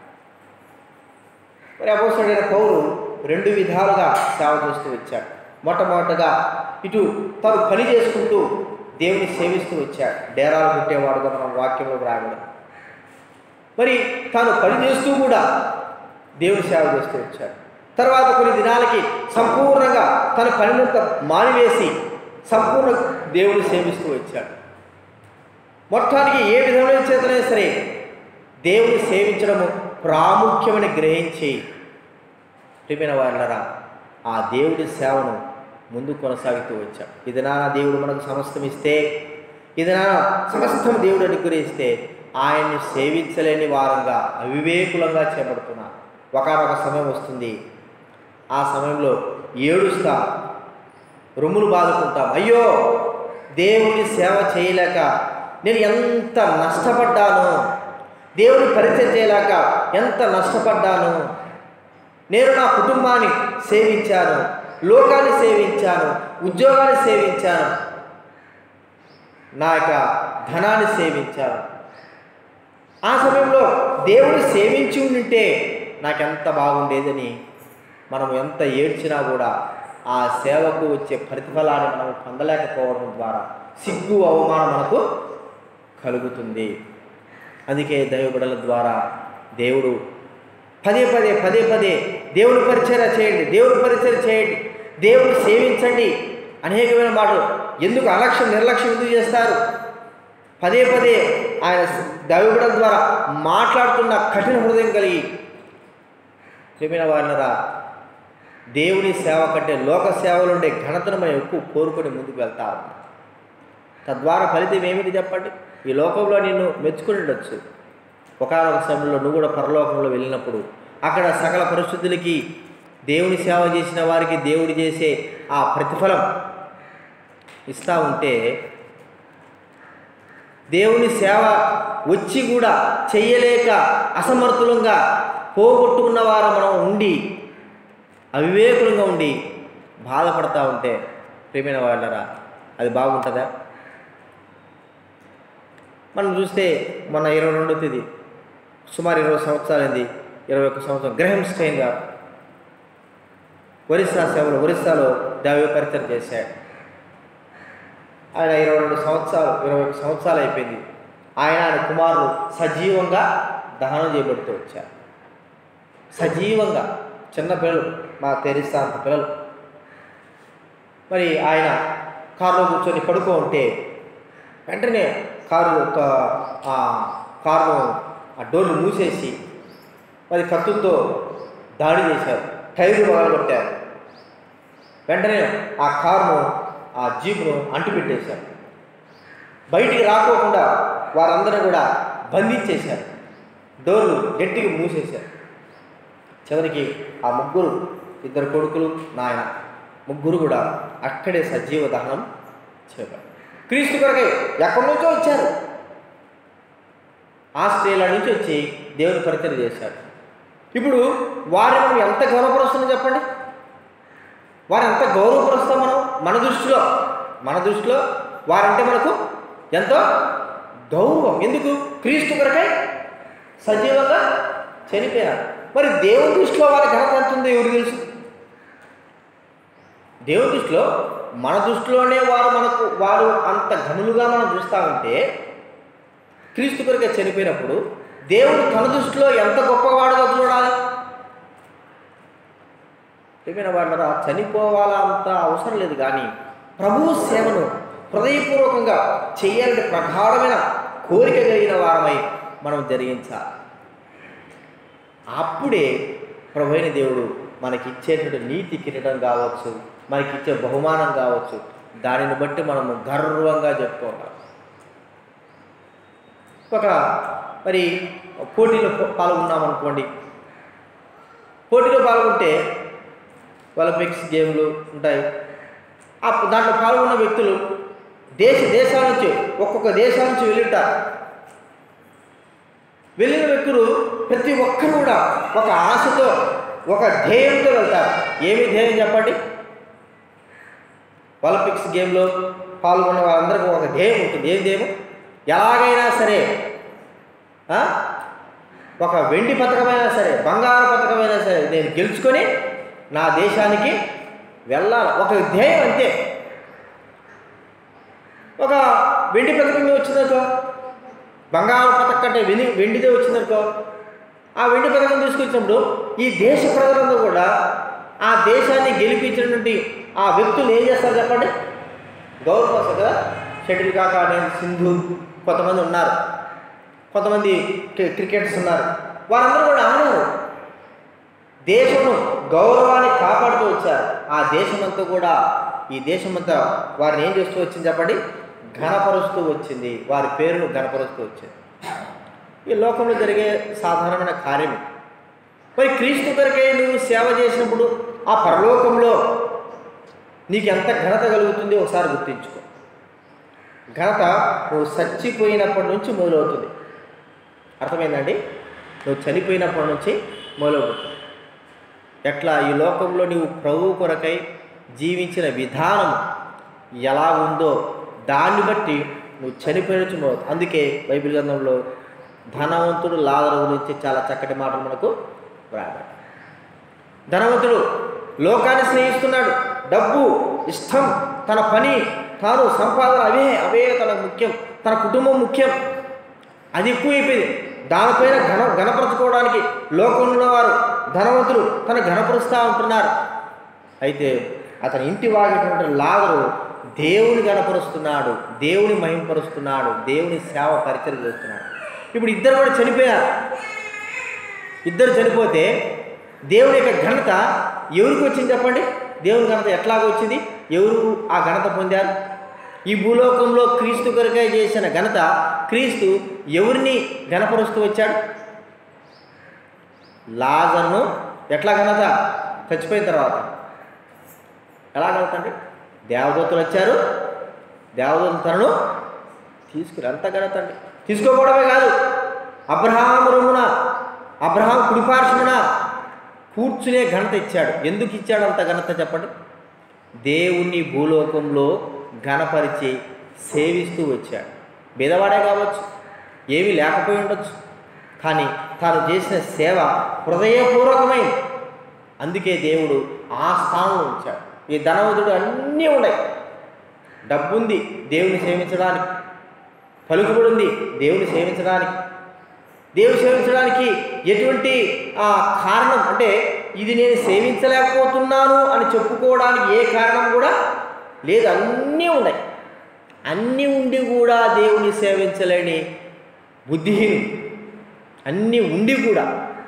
మరి అపోస్తుడైన పౌలు రెండు విధాలుగా సేవ చేస్తూ వచ్చాడు మొట్టమొదటగా ఇటు తను పని చేసుకుంటూ దేవుని సేవిస్తూ వచ్చాడు డేరాలు పెట్టేవాడుగా మనం వాక్యంలో రాయడం మరి తాను పని చేస్తూ కూడా దేవుని సేవ చేస్తూ వచ్చాడు తర్వాత కొన్ని దినాలకి సంపూర్ణంగా తన పనినంతా మానివేసి సంపూర్ణ దేవుని సేవిస్తూ వచ్చాడు మొత్తానికి ఏ విధమైన చేతనైనా సరే దేవుని సేవించడము ప్రాముఖ్యమని గ్రహించి ప్రియమైన వాళ్ళరా ఆ దేవుడి సేవను ముందు కొనసాగుతూ వచ్చాం ఇది నా దేవుడు మనకు సమస్తం ఇస్తే ఇది నా సమస్తం దేవుడు అనుగ్రహిస్తే ఆయన్ని సేవించలేని వారంగా అవివేకులంగా చేపడుతున్నా ఒకనొక సమయం వస్తుంది ఆ సమయంలో ఏడుస్తా రొమ్ములు బాదుకుంటాం అయ్యో దేవుని సేవ చేయలేక నేను ఎంత నష్టపడ్డాను దేవుని పరిచయం చేయలేక ఎంత నష్టపడ్డాను నేను నా కుటుంబాన్ని సేవించాను లోకాన్ని సేవించాను ఉద్యోగాన్ని సేవించాను నా యొక్క ధనాన్ని సేవించాను ఆ సమయంలో దేవుని సేవించి ఉంటే నాకెంత బాగుండేదని మనం ఎంత ఏడ్చినా కూడా ఆ సేవకు వచ్చే ప్రతిఫలాన్ని మనం పొందలేకపోవడం ద్వారా సిగ్గు అవమానం మనకు కలుగుతుంది అందుకే దైవబిడల ద్వారా దేవుడు పదే పదే పదే పదే దేవుని పరిచయం చేయండి దేవుని పరిచయం చేయండి దేవుని సేవించండి అనేకమైన మాటలు ఎందుకు అలక్ష్యం నిర్లక్ష్యం ఎందుకు చేస్తారు పదే పదే ఆయన దైవబిడల ద్వారా మాట్లాడుతున్న కఠిన హృదయం కలిగి ప్రేమైన వారినరా దేవుని సేవ కంటే లోక సేవలు ఉండే ఘనతను మనం ఎక్కువ కోరుకొని ముందుకు వెళ్తా ఉన్నాం తద్వారా ఫలితం ఏమిటి చెప్పండి ఈ లోకంలో నిన్ను మెచ్చుకుని ఉండొచ్చు ఒకనొక సమయంలో నువ్వు కూడా పరలోకంలో వెళ్ళినప్పుడు అక్కడ సకల పరిస్థితులకి దేవుని సేవ చేసిన వారికి దేవుడు చేసే ఆ ప్రతిఫలం ఇస్తూ ఉంటే దేవుని సేవ వచ్చి కూడా చెయ్యలేక అసమర్థులంగా పోగొట్టుకున్న వారు మనం ఉండి అవివేకులంగా ఉండి బాధపడతా ఉంటే ప్రేమైన వాళ్ళరా అది బాగుంటుందా మనం చూస్తే మొన్న ఇరవై రెండో తేదీ సుమారు ఇరవై సంవత్సరాలైంది ఇరవై ఒక్క సంవత్సరం గ్రహం స్టైన్ గారు ఒరిస్సా సేవలు ఒరిస్సాలో దైవ పరిచయం చేశాడు ఆయన ఇరవై రెండు సంవత్సరాలు ఇరవై ఒక్క సంవత్సరాలు అయిపోయింది ఆయన ఆయన కుమారులు సజీవంగా దహనం చేయబడుతూ వచ్చారు సజీవంగా చిన్న పిల్లలు మా తెరిస్తా అంత పిల్లలు మరి ఆయన కారులో కూర్చొని పడుకో ఉంటే వెంటనే కారు యొక్క ఆ కారును ఆ డోర్లు మూసేసి మరి కత్తులతో దాడి చేశారు టైర్లు పగలగొట్టారు వెంటనే ఆ కారును ఆ జీపును అంటిపెట్టేశారు బయటికి రాకోకుండా వారందరూ కూడా బంధించేశారు డోర్లు గట్టిగా మూసేశారు చివరికి ఆ ముగ్గురు ఇద్దరు కొడుకులు నాయన ముగ్గురు కూడా అక్కడే సజీవ దహనం చేయబడి క్రీస్తు కొరకై ఎక్కడి నుంచో వచ్చారు ఆస్ట్రేలియా నుంచి వచ్చి దేవుని పరిచయం చేశారు ఇప్పుడు వారిని మనం ఎంత గౌరవపరుస్తున్నాం చెప్పండి వారు ఎంత గౌరవపరుస్తాం మనం మన దృష్టిలో మన దృష్టిలో వారంటే మనకు ఎంతో గౌరవం ఎందుకు క్రీస్తు కొరకై సజీవంగా చనిపోయారు మరి దేవుని దృష్టిలో వారి ఘనత ఎంత ఉందో ఎవరు తెలుసు దేవుని దృష్టిలో మన దృష్టిలోనే వారు మనకు వారు అంత ఘనులుగా మనం చూస్తూ ఉంటే క్రీస్తు కొరకే చనిపోయినప్పుడు దేవుడు తన దృష్టిలో ఎంత గొప్పవాడుగా చూడాలి ప్రియమైన వాళ్ళరా చనిపోవాలా అంత అవసరం లేదు కానీ ప్రభువు సేవను హృదయపూర్వకంగా చేయాలని ప్రగాఢమైన కోరిక కలిగిన వారమై మనం జరిగించాలి అప్పుడే ప్రభు అయిన దేవుడు మనకి ఇచ్చేటువంటి నీతి కిరీటం కావచ్చు మనకి ఇచ్చే బహుమానం కావచ్చు దానిని బట్టి మనము గర్వంగా చెప్పుకోవాలి ఒక మరి పోటీలో పాల్గొన్నాం అనుకోండి పోటీలో పాల్గొంటే ఒలింపిక్స్ గేమ్లు ఉంటాయి ఆ దాంట్లో పాల్గొన్న వ్యక్తులు దేశ దేశాల నుంచి ఒక్కొక్క దేశం నుంచి వెళ్ళింటారు వెళ్ళిన వ్యక్తులు ప్రతి ఒక్కరు కూడా ఒక ఆశతో ఒక ధ్యేయంతో వెళ్తారు ఏమి ధ్యేయం చెప్పండి ఒలింపిక్స్ గేమ్లో పాల్గొన్న వాళ్ళందరికీ ఒక ధ్యేయం ఉంటుంది ఏం ధ్యేయం ఎలాగైనా సరే ఆ? ఒక వెండి పథకమైనా సరే బంగారు పథకమైనా సరే నేను గెలుచుకొని నా దేశానికి వెళ్ళాలి ఒక ధ్యేయం అంతే ఒక వెండి పథకం వచ్చిందనుకో బంగారు పథకం కంటే వెండి వెండిదే వచ్చిందనుకో ఆ వెండి పథకం తీసుకొచ్చినప్పుడు ఈ దేశ ప్రజలందరూ కూడా ఆ దేశాన్ని గెలిపించినటువంటి ఆ వ్యక్తులు ఏం చేస్తారు చెప్పండి గౌరవస్తారు కదా షటిల్ కాక నేను సింధు కొంతమంది ఉన్నారు కొంతమంది క్రి- క్రికెటర్స్ ఉన్నారు వారందరూ కూడా ఆడారు దేశము గౌరవాన్ని కాపాడుతూ వచ్చారు ఆ దేశమంతా కూడా ఈ దేశమంతా వారిని ఏం చేస్తూ వచ్చింది చెప్పండి ఘనపరుస్తూ వచ్చింది వారి పేరును ఘనపరుస్తూ వచ్చింది ఈ లోకంలో జరిగే సాధారణమైన కార్యమే మరి క్రీస్తు కొరకై నువ్వు సేవ చేసినప్పుడు ఆ పరలోకంలో నీకు ఎంత ఘనత కలుగుతుంది ఒకసారి గుర్తించుకో ఘనత నువ్వు చచ్చిపోయినప్పటి నుంచి మొదలవుతుంది అర్థమైందండి నువ్వు చనిపోయినప్పటి నుంచి మొదలుపెట్టు ఎట్లా ఈ లోకంలో నీవు ప్రభు కొరకై జీవించిన విధానం ఎలా ఉందో దాన్ని బట్టి నువ్వు చనిపోయిన నుంచి మొదలు అందుకే బైబిల్ గ్రంథంలో ధనవంతుడు లాదరు గురించి చాలా చక్కటి మాటలు మనకు రాబట్ట ధనవంతుడు లోకాన్ని స్నేహిస్తున్నాడు డబ్బు ఇష్టం తన పని తాను సంపాదన అవే అవే తన ముఖ్యం తన కుటుంబం ముఖ్యం అది ఎక్కువైపోయింది దానిపైన ఘన ఘనపరచుకోవడానికి లోకంలో వారు ధనవంతులు తన ఘనపరుస్తూ ఉంటున్నారు అయితే అతని ఇంటి వాగేటువంటి లాగరు దేవుని గణపరుస్తున్నాడు దేవుని మహింపరుస్తున్నాడు దేవుని సేవ పరిచయం చేస్తున్నాడు ఇప్పుడు ఇద్దరు కూడా చనిపోయారు ఇద్దరు చనిపోతే దేవుని యొక్క ఘనత ఎవరికి వచ్చింది చెప్పండి దేవుని ఘనత ఎట్లాగ వచ్చింది ఎవరు ఆ ఘనత పొందారు ఈ భూలోకంలో క్రీస్తు కొరకై చేసిన ఘనత క్రీస్తు ఎవరిని ఘనపరుస్తూ వచ్చాడు లాజర్ను ఎట్లా ఘనత చచ్చిపోయిన తర్వాత ఎలా ఘనత అండి దేవదూతలు వచ్చారు దేవదూతలు తనను తీసుకుని అంత ఘనత అండి తీసుకోపోవడమే కాదు అబ్రహాం రొమ్మున అబ్రహాం కుడిపార్శ్వమున కూర్చునే ఘనత ఇచ్చాడు ఎందుకు ఇచ్చాడు అంత ఘనత చెప్పండి దేవుణ్ణి భూలోకంలో ఘనపరిచి సేవిస్తూ వచ్చాడు బీదవాడే కావచ్చు ఏమీ లేకపోయి ఉండొచ్చు కానీ తాను చేసిన సేవ హృదయపూర్వకమైంది అందుకే దేవుడు ఆ స్థానంలో ఉంచాడు ఈ ధనవంతుడు అన్నీ ఉన్నాయి డబ్బుంది దేవుని సేవించడానికి పలుకుబడి ఉంది దేవుని సేవించడానికి దేవుని సేవించడానికి ఎటువంటి ఆ, కారణం అంటే ఇది నేను సేవించలేకపోతున్నాను అని చెప్పుకోవడానికి ఏ కారణం కూడా లేదు అన్నీ ఉన్నాయి అన్నీ ఉండి కూడా దేవుని సేవించలేని బుద్ధిహీనుడు అన్నీ ఉండి కూడా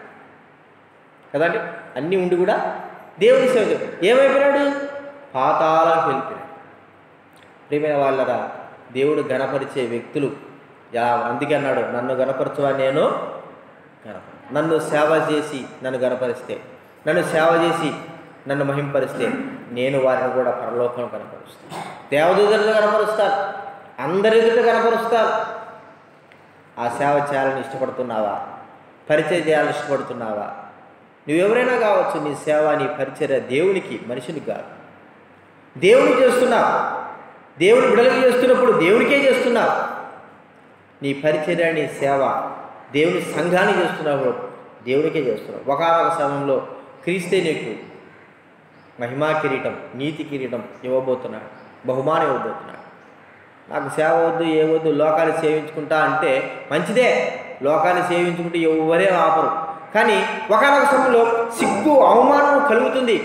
కదండి అన్నీ ఉండి కూడా దేవుని సేవ ఏమైపోయినాడు పాతాళానికి వెళ్ళిపోయాడు ప్రియమైన వాళ్ళరా దేవుడు గణపరిచే వ్యక్తులు యా అందుకే అన్నాడు నన్ను గణపరచువా నేను గణప నన్ను సేవ చేసి నన్ను గణపరిస్తే నన్ను సేవ చేసి నన్ను మహింపరిస్తే నేను వారిని కూడా పరలోకం కనపరుస్తాను దేవదూతలు కనపరుస్తారు అందరి ఎదుట కనపరుస్తారు ఆ సేవ చేయాలని ఇష్టపడుతున్నావా పరిచయం చేయాలని ఇష్టపడుతున్నావా నువ్వెవరైనా కావచ్చు నీ సేవ నీ పరిచర్య దేవునికి మనిషినికి కాదు దేవునికి చేస్తున్నావు దేవుని బిడలకు చేస్తున్నప్పుడు దేవునికే చేస్తున్నావు నీ పరిచర్య నీ సేవ దేవుని సంఘానికి చేస్తున్నప్పుడు దేవునికే చేస్తున్నావు ఒకనొక సమయంలో క్రీస్తే నీకు మహిమా కిరీటం నీతి కిరీటం ఇవ్వబోతున్నాడు బహుమానం ఇవ్వబోతున్నాడు నాకు సేవ వద్దు ఏ వద్దు లోకాన్ని సేవించుకుంటా అంటే మంచిదే లోకాన్ని సేవించుకుంటే ఎవరే ఆపరు కానీ ఒకనొక సమయంలో సిగ్గు అవమానం కలుగుతుంది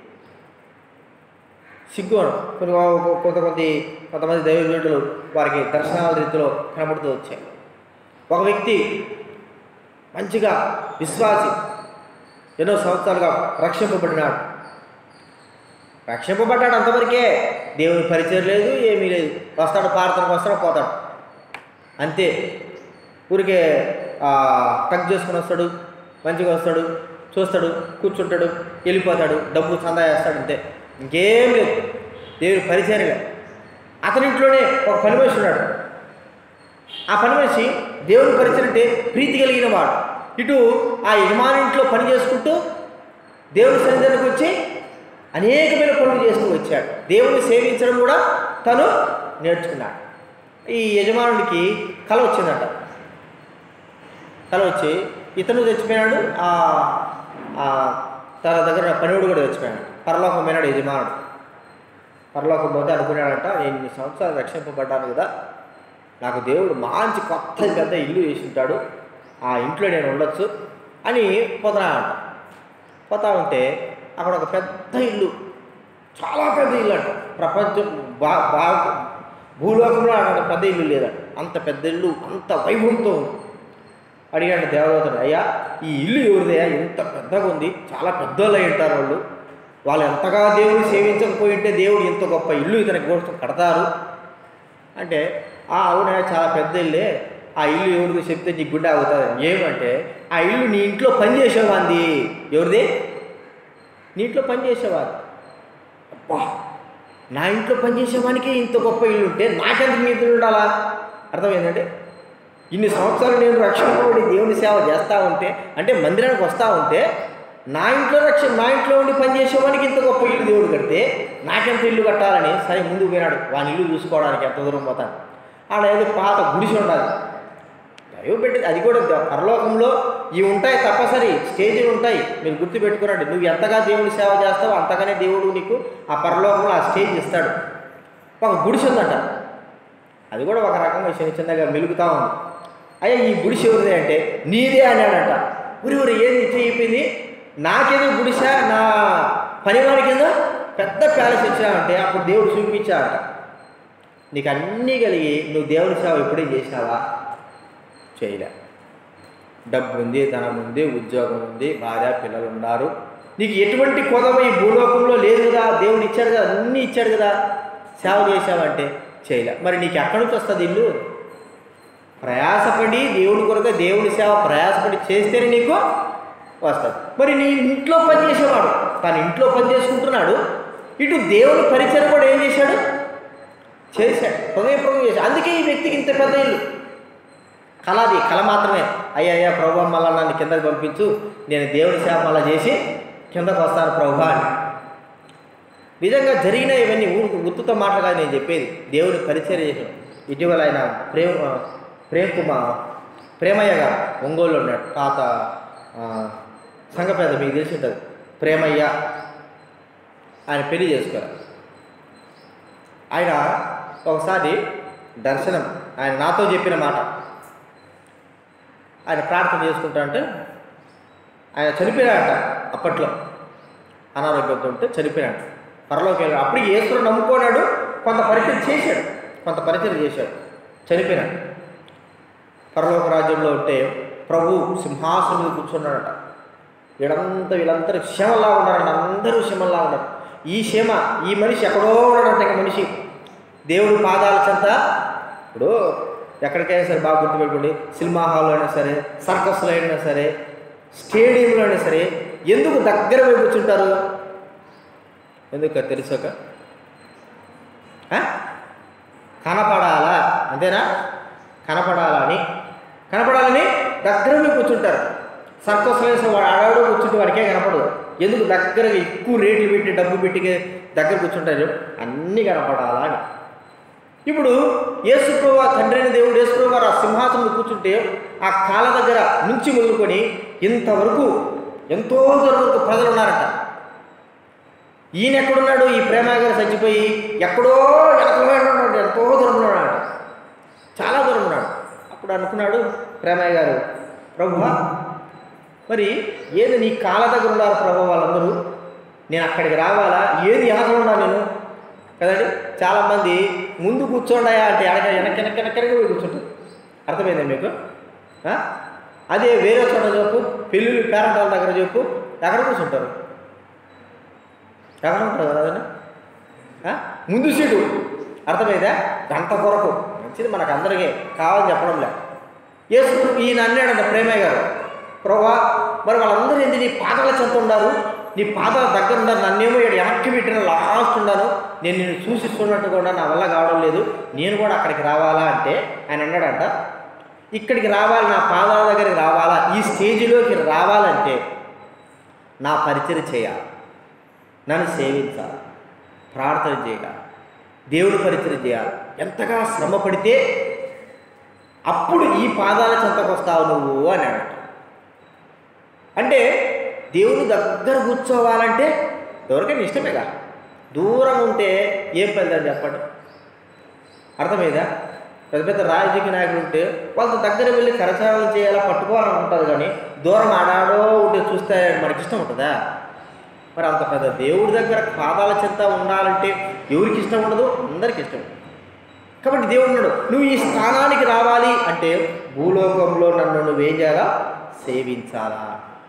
సిగ్గు అను. కొన్ని కొ- కొంతమంది కొంతమంది దైవజనులు వారికి దర్శనాల రీతిలో కనబడుతూ వచ్చాయి ఒక వ్యక్తి మంచిగా విశ్వాసి ఎన్నో సంవత్సరాలుగా రక్షింపబడినాడు రక్షింపబడ్డాడు అంతవరకే దేవుని పరిచయం లేదు ఏమీ లేదు వస్తాడు పాడతాడు వస్తాడు పోతాడు అంతే ఊరికే టక్ చేసుకుని వస్తాడు మంచిగా వస్తాడు చూస్తాడు కూర్చుంటాడు వెళ్ళిపోతాడు డబ్బు చందా చేస్తాడు అంతే ఇంకేం లేదు దేవుని పరిచయం లేదు అతని ఇంట్లోనే ఒక పని మనిషి ఉన్నాడు ఆ పని మనిషి దేవుని పరిచయం అంటే ప్రీతి కలిగిన వాడు ఇటు ఆ యజమాని ఇంట్లో పని చేసుకుంటూ దేవుని సన్నిధానికి వచ్చి అనేకమైన పనులు చేస్తూ వచ్చాడు దేవుని సేవించడం కూడా తను నేర్చుకున్నాడు ఈ యజమానుడికి కల వచ్చిందట కల వచ్చి ఇతను చచ్చిపోయాడు ఆ ఆ తన దగ్గర పనివాడు కూడా చచ్చిపోయాడు పరలోకం పోయినాడు యజమానుడు పరలోకం పోతే అనుకున్నాడంట నేను ఇన్ని సంవత్సరాలు రక్షింపబడ్డాను కదా నాకు దేవుడు మంచి కొత్త పెద్ద ఇల్లు వేసి ఉంటాడు ఆ ఇంట్లో నేను ఉండొచ్చు అని పోతున్నాడంట పోతా ఉంటే అక్కడ ఒక పెద్ద ఇల్లు చాలా పెద్ద ఇల్లు అంట ప్రపంచం బా బా భూలోకంలో అంత పెద్ద ఇల్లు లేదంట అంత పెద్ద ఇల్లు అంత వైభవంతో ఉంది అడిగాడు దేవదూతను అయ్యా ఈ ఇల్లు ఎవరిదయ్యా ఇంత పెద్దగా ఉంది చాలా పెద్దోళ్ళు అయి ఉంటారు వాళ్ళు వాళ్ళు ఎంతగా దేవుడిని సేవించకపోయి ఉంటే దేవుడు ఇంత గొప్ప ఇల్లు ఇతనికి కోసం కడతారు అంటే ఆ అవునా చాలా పెద్ద ఇల్లే ఆ ఇల్లు ఎవరికి చెప్తే నీ గుండె అవుతుంది ఏమంటే ఆ ఇల్లు నీ ఇంట్లో పని చేసేవాంది ఎవరిది నీ ఇంట్లో పని చేసేవారు అబ్బా నా ఇంట్లో పని చేసేవానికి ఇంత గొప్ప ఇల్లు ఉంటే నాకెందుకు నీ ఇల్లు ఉండాలా అర్థమైందంటే ఇన్ని సంవత్సరాలు నేను రక్షణలోని దేవుని సేవ చేస్తూ ఉంటే అంటే మందిరానికి వస్తూ ఉంటే నా ఇంట్లో రక్షణ నా ఇంట్లో ఉండి పనిచేసేవానికి ఇంత గొప్ప ఇల్లు దేవుడు కడితే నాకెంత ఇల్లు కట్టాలని సరే ముందుకు పోయినాడు వాని ఇల్లు చూసుకోవడానికి ఎంత దూరం పోతాను ఆడ ఏదో పాత గుడిసి ఉండాలి దైవ పెట్టి అది కూడా ద- పరలోకంలో ఇవి ఉంటాయి తప్పసరి స్టేజీలు ఉంటాయి మీరు గుర్తుపెట్టుకునండి నువ్వు ఎంతగా దేవుని సేవ చేస్తావో అంతగానే దేవుడు నీకు ఆ పరలోకంలో ఆ స్టేజ్ ఇస్తాడు ఒక గుడిసి ఉందట అది కూడా ఒక రకంగా చిన్న చిన్నగా మెలుగుతా ఉంది అయ్యా ఈ గుడిసె ఎవరిదే అంటే నీదే అన్నాడట ఊరి ఊరి ఏది ఇట్లా అయిపోయింది నాకేదో గుడిసె నా పనివాడి కింద పెద్ద ప్యాలెస్ ఇచ్చావంటే అప్పుడు దేవుడు చూపించాడట నీకు అన్నీ కలిగి నువ్వు దేవుని సేవ ఎప్పుడేం చేసినావా చేయలే డబ్బు ఉంది ధనం ఉంది ఉద్యోగం ఉంది భార్య పిల్లలు ఉన్నారు నీకు ఎటువంటి కొదవ ఈ భూలోకంలో లేదు కదా దేవుడు ఇచ్చాడు కదా అన్నీ ఇచ్చాడు కదా సేవ చేసావంటే చేయలే మరి నీకు ఎక్కడి నుంచి వస్తుంది ఇల్లు ప్రయాసపడి దేవుని కొరకు దేవుని సేవ ప్రయాసపడి చేస్తేనే నీకు వస్తుంది మరి నీ ఇంట్లో పని చేసేవాడు తను ఇంట్లో పని చేసుకుంటున్నాడు ఇటు దేవుని పరిచయం కూడా ఏం చేశాడు చేశాడు హృదయపూర్వకం చేశాడు అందుకే ఈ వ్యక్తికి ఇంత పెద్ద ఇల్లు కళ అది కళ మాత్రమే అయ్యా అయ్యా ప్రభు మళ్ళా నన్ను కిందకి పంపించు నేను దేవుని సేవ మళ్ళా చేసి కిందకు వస్తాను ప్రభు అని నిజంగా జరిగిన ఇవన్నీ ఊరికి గుర్తుతో మాటలు కాదు నేను చెప్పేది దేవుని పరిచయం చేశాడు ఇటీవల ఆయన ప్రేమ ప్రేమ్ కుమార్ ప్రేమయ్య గారు ఒంగోలు ఉన్నాడు తాత ఆ, సంఘపేద మీకు తెలిసి ఉంటుంది ప్రేమయ్య ఆయన పెళ్లి చేసుకోరు ఆయన ఒకసారి దర్శనం ఆయన నాతో చెప్పిన మాట ఆయన ప్రార్థన చేసుకుంటా అంటే ఆయన చనిపోయాడట అప్పట్లో అనారోగ్యంతో ఉంటే చనిపోయాడు పరలోకి వెళ్ళాడు అప్పుడు ఈశ్వరుడు నమ్ముకున్నాడు కొంత పరిచయం చేశాడు కొంత పరిచయం చేశాడు చనిపోయినాడు పరలోక రాజ్యంలో ఉంటే ప్రభు సింహాసనం మీద కూర్చున్నాడట వీళ్ళంతా వీళ్ళందరూ క్షమలా ఉన్నారంట అందరూ క్షమలా ఉన్నారు ఈ క్షమ ఈ మనిషి ఎక్కడో ఉన్నాడంట ఇక మనిషి దేవుడి పాదాల చెంత ఇప్పుడు ఎక్కడికైనా సరే బాగా గుర్తుపెట్టుకోండి సినిమా హాల్లో అయినా సరే సర్కస్లో అయినా సరే స్టేడియంలో అయినా సరే ఎందుకు దగ్గర పోయి కూర్చుంటారు ఎందుకు తెలుసాక కనపడాలా అంతేనా కనపడాలని కనపడాలని దగ్గర పోయి కూర్చుంటారు సర్కస్ వేసిన వాడు ఆడాడు కూర్చుంటే వాడికే కనపడదు ఎందుకు దగ్గర ఎక్కువ రేట్లు పెట్టి డబ్బు పెట్టి దగ్గర కూర్చుంటారు అన్నీ కనపడాలా అని ఇప్పుడు యేసుప్రభు తండ్రి అయిన దేవుడు యేసుప్రభు వారు ఆ సింహాసనం కూర్చుంటే ఆ కాళ్ళ దగ్గర నుంచి మొదలుకొని ఇంతవరకు ఎంతో దూరం వరకు ప్రజలు ఉన్నారట ఈయన ఎక్కడున్నాడు ఈ ప్రేమ గారు చచ్చిపోయి ఎక్కడో ఎక్కడో ఉన్నాడు ఎంతో దూరం ఉన్నాడు చాలా దూరం ఉన్నాడు అప్పుడు అనుకున్నాడు ప్రేమయ్య గారు ప్రభు మరి ఏది నీ కాళ్ళ దగ్గర ఉన్నారు ప్రభు వాళ్ళందరూ నేను అక్కడికి రావాలా ఏది వెనక ఉన్నా నేను కదండి చాలామంది ముందు కూర్చోండాయా అంటే వెనక వెనక వెనక వెనకనే పోయి కూర్చుంటారు అర్థమైందా మీకు ఆ? అదే వేరే చోట చెప్పు పెళ్ళిళ్ళు పేరెంటాల దగ్గర చెప్పు ఎక్కడ కూర్చుంటారు ఎక్కడ ఉంటారు కదా అదన్నా? ఆ? ముందు సీటు అర్థమైందా గంట కొరకు మంచిది మనకు అందరికీ కావాలని చెప్పడం లే యేసు ఈయన అన్నాడంట ప్రేమయ్య గారు ప్రభా మరి వాళ్ళందరూ ఏంటి నీ పాదాల చెంత ఉన్నారు నీ పాదాల దగ్గర ఉన్నారు నన్నేమో ఇక్కడ వెనక్కి పెట్టిన లాస్ట్ ఉన్నాను నేను నిన్ను చూసి చూడనట్టు కూడా నా వల్ల కావడం లేదు నేను కూడా అక్కడికి రావాలా అంటే ఆయన అన్నాడంట ఇక్కడికి రావాలి నా పాదాల దగ్గరికి రావాలా ఈ స్టేజిలోకి రావాలంటే నా పరిచయం చేయాలి నన్ను సేవించాలి ప్రార్థన చేయాలి దేవుడి పరిచయం చేయాలి ఎంతగా శ్రమ పడితే అప్పుడు ఈ పాదాల చెంతకు వస్తావు నువ్వు అని అన్నట్టు అంటే దేవుని దగ్గర కూర్చోవాలంటే ఎవరికైనా ఇష్టమేగా దూరం ఉంటే ఏం పెద్దని చెప్పండి అర్థమైందా పెద్ద పెద్ద రాజకీయ నాయకులు ఉంటే వాళ్ళతో దగ్గర వెళ్ళి కరచాలం చేయాలా పట్టుకోవాలని ఉంటుంది కానీ దూరం ఆడాడో ఉంటే చూస్తే మనకి ఇష్టం ఉంటుందా మరి అంత పెద్ద దేవుడి దగ్గర పాదాల చెంత ఉండాలంటే ఎవరికి ఇష్టం ఉండదు అందరికి ఇష్టం ఉంటుంది. కాబట్టి దేవుడు ఉన్నాడు నువ్వు ఈ స్థానానికి రావాలి అంటే భూలోకంలో నన్ను నువ్వేం చేయాలా సేవించాలా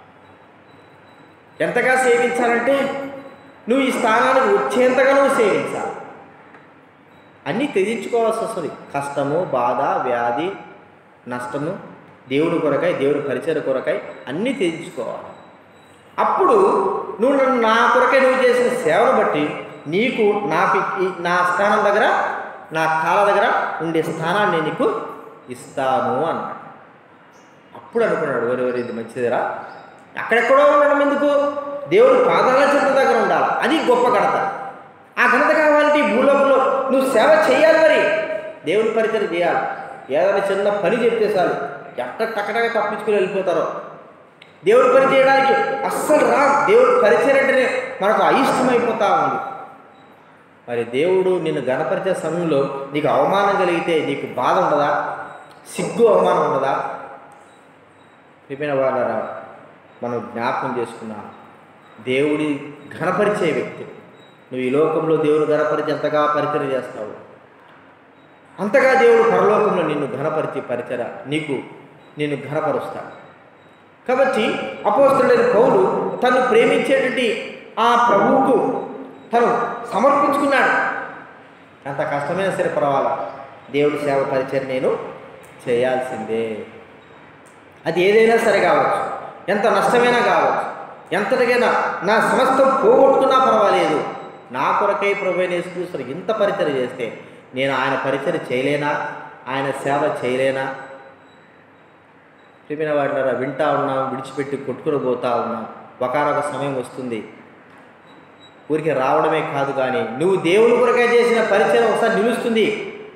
ఎంతగా సేవించాలంటే నువ్వు ఈ స్థానానికి వచ్చేంతగా నువ్వు సేవించాలి అన్నీ త్యజించుకోవాల్సి వస్తుంది కష్టము బాధ వ్యాధి నష్టము దేవుడి కొరకై దేవుడి పరిచయ కొరకై అన్నీ త్యజించుకోవాలి అప్పుడు నువ్వు నన్ను నా కొరకై నువ్వు చేసిన సేవను బట్టి నీకు నా పి- ఈ- నా స్థానం దగ్గర నా కాళ్ళ దగ్గర ఉండే స్థానాన్ని నేను నీకు ఇస్తాను అన్నాడు అప్పుడు అనుకున్నాడు వరి వరి ఇది మంచిదిరా అక్కడెక్కడో ఉండడం ఎందుకు దేవుడు పాదాల చెట్ల దగ్గర ఉండాలి అది గొప్ప ఘనత ఆ ఘనత కావాలంటే ఈ భూలోకంలో నువ్వు సేవ చేయాలి మరి దేవుని పరిచయం చేయాలి ఏదైనా చిన్న పని చెప్తే చాలు ఎట్ట టక్కటగా తప్పించుకుని వెళ్ళిపోతారో దేవుడి పని చేయడానికి అస్సలు రా దేవుడి పరిచయం అంటేనే మనకు అయిష్టమైపోతా ఉంది మరి దేవుడు నిన్ను గణపరిచే సమయంలో నీకు అవమానం కలిగితే నీకు బాధ ఉండదా సిగ్గు అవమానం ఉండదా ప్రిపిన వాళ్ళరా మనం జ్ఞాపకం చేసుకున్నాం దేవుడి ఘనపరిచే వ్యక్తి నువ్వు ఈ లోకంలో దేవుడు ఘనపరిచి ఎంతగా పరిచయం చేస్తావు అంతగా దేవుడు పరలోకంలో నిన్ను ఘనపరిచి పరిచర నీకు నిన్ను ఘనపరుస్తాడు కాబట్టి అపోస్తుడైన పౌలు తను ప్రేమించేటువంటి ఆ ప్రభువుకు తను సమర్పించుకున్నాడు అంత కష్టమైన సరే పర్వాలా దేవుడి సేవ పరిచయం నేను చేయాల్సిందే అది ఏదైనా సరే కావచ్చు ఎంత నష్టమైనా కావచ్చు ఎంతటికైనా నా సమస్తం పోగొట్టుకున్నా పర్వాలేదు నా కొరకై ప్రభుని యేసుక్రీస్తుడు ఇంత పరిచయం చేస్తే నేను ఆయన పరిచయం చేయలేనా ఆయన సేవ చేయలేనా ప్రిమిన వాటిలో వింటా ఉన్నాం విడిచిపెట్టి కొట్టుకుని పోతా ఉన్నాం ఒకనొక సమయం వస్తుంది ఊరికి రావడమే కాదు కానీ నువ్వు దేవుని కొరకై చేసిన పరిచయం ఒకసారి నిలుస్తుంది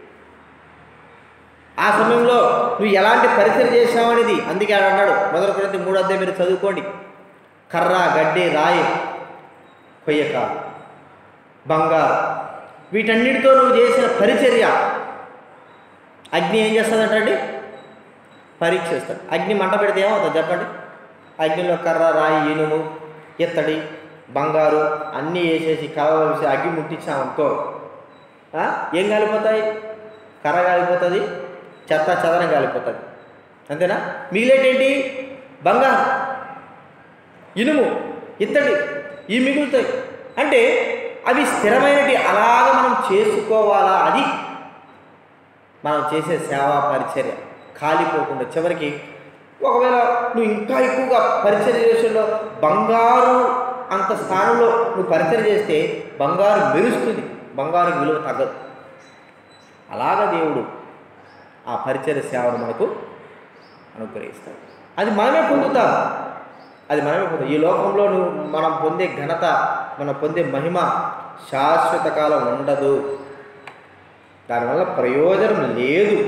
ఆ సమయంలో నువ్వు ఎలాంటి పరిచయం చేసావనేది అందుకే ఆయన అన్నాడు మొదటి కొరింథీ మూడు అధ్యాయం మీరు చదువుకోండి కర్ర గడ్డి రాయి కొయ్యక బంగారు వీటన్నిటితో నువ్వు చేసిన పరిచర్య అగ్ని ఏం చేస్తుందంటండి పరీక్షిస్తాడు అగ్ని మంట పెడితే ఏమవుతుంది చెప్పండి అగ్నిలో కర్ర రాయి ఇనుము ఇత్తడి బంగారు అన్నీ వేసేసి కలవ వేసి అగ్గి ముట్టించామనుకో ఆ? ఏం కాలిపోతాయి కర్ర కాలిపోతుంది చెత్త చెదరం కాలిపోతుంది అంతేనా మిగిలేటేంటి బంగారు ఇనుము ఇత్తడి ఈ మిగులుతాయి అంటే అవి స్థిరమైనటి అలాగ మనం చేసుకోవాలా అది మనం చేసే సేవా పరిచర్య కాలిపోకుండా చివరికి ఒకవేళ నువ్వు ఇంకా ఎక్కువగా పరిచర్య చేసేలో బంగారు అంత స్థానంలో నువ్వు పరిచయం చేస్తే బంగారు మెరుస్తుంది బంగారు విలువ తగ్గదు అలాగ దేవుడు ఆ పరిచయ సేవను మనకు అనుగ్రహిస్తాడు అది మనమే పొందుతాం అది మనమే పొందుతాం ఈ లోకంలో నువ్వు మనం పొందే ఘనత మనం పొందే మహిమ శాశ్వత కాలం ఉండదు దానివల్ల ప్రయోజనం లేదు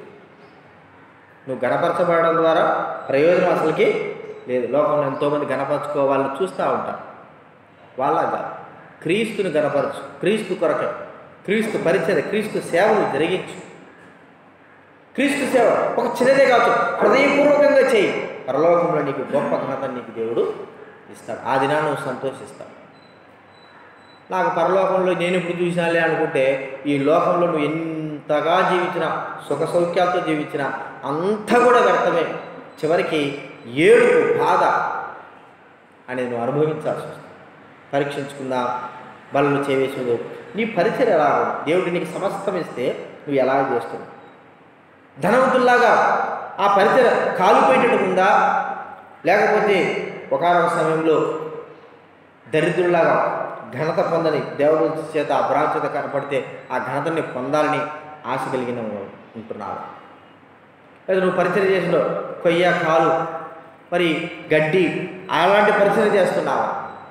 నువ్వు గణపరచబడడం ద్వారా ప్రయోజనం అసలుకి లేదు లోకంలో ఎంతోమంది గణపరచుకోవాలని చూస్తూ ఉంటారు వాళ్ళగా క్రీస్తుని గణపరచు క్రీస్తు కొరకే క్రీస్తు పరిచయ క్రీస్తు సేవను జరిగించు క్రీస్తు సేవ ఒక చిన్నదే కావచ్చు హృదయపూర్వకంగా చేయి పరలోకంలో నీకు గొప్ప ఘనత నీకు దేవుడు ఇస్తాడు ఆ దినాన్ని నువ్వు సంతోషిస్తావు నాకు పరలోకంలో నేను ఇప్పుడు చూసినాలే అనుకుంటే ఈ లోకంలో నువ్వు ఎంతగా జీవించినా సుఖ సౌఖ్యాలతో జీవించినా అంతా కూడా వ్యర్థమే చివరికి ఏడుపు బాధ అనేది నువ్వు అనుభవించాల్సి వస్తుంది పరీక్షించుకుందాం బలను చేవేసుడు నీ పరిచయం ఎలా ఉంది? దేవుడు నీకు సమస్తం ఇస్తే నువ్వు ఎలా చేస్తున్నావు ధనవంతుల్లాగా ఆ పరిచయం కాలిపోయేటట్టు ఉందా లేకపోతే ఒకనొక సమయంలో దరిద్రులాగా ఘనత పొందని దేవుడు చేత ఆ బ్రాహ్మ చేత కనపడితే ఆ ఘనతని పొందాలని ఆశ కలిగిన వాడు ఉంటున్నావు లేదా నువ్వు పరిచయం చేసిన కొయ్య కాలు మరి గడ్డి అలాంటి పరిచయం చేస్తున్నావా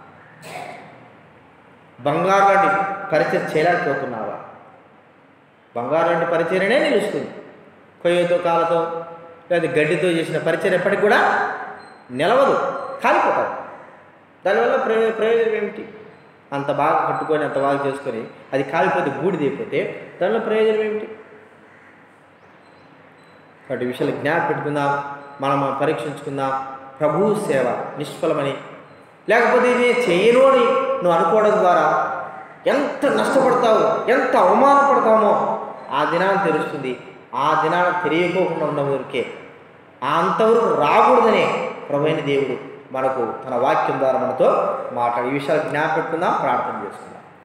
బంగారు లాంటి పరిచయం చేయలేకపోతున్నావా బంగారు లాంటి పరిచయనే నిలుస్తుంది కొయ్యతో కాలతో లేదా గడ్డితో చేసిన పరిచయం ఎప్పటికి కూడా నిలవదు కాలిపోతావు దానివల్ల ప్రయో ప్రయోజనం ఏమిటి అంత బాగా కట్టుకొని అంత బాగా చేసుకొని అది కాలిపోతే బూడిదైపోతే దానిలో ప్రయోజనం ఏమిటి కాబట్టి ఈ విషయాలు జ్ఞాపకం పెట్టుకుందాం మనం మనం పరీక్షించుకుందాం ప్రభువు సేవ నిష్ఫలమని లేకపోతే ఇది చేయను అని నువ్వు అనుకోవడం ద్వారా ఎంత నష్టపడతావు ఎంత అవమానపడతామో ఆ దినాన్ని తెలుస్తుంది ఆ దినాన్ని తెలియకోకుండా ఉన్నవరకే అంతవరకు రాకూడదనే ప్రభువైన దేవుడు మనకు తన వాక్యం ద్వారా మనతో మాట్లాడి ఈ విషయాలు జ్ఞాపకం పెట్టుకుందాం ప్రార్థన చేసుకుందాం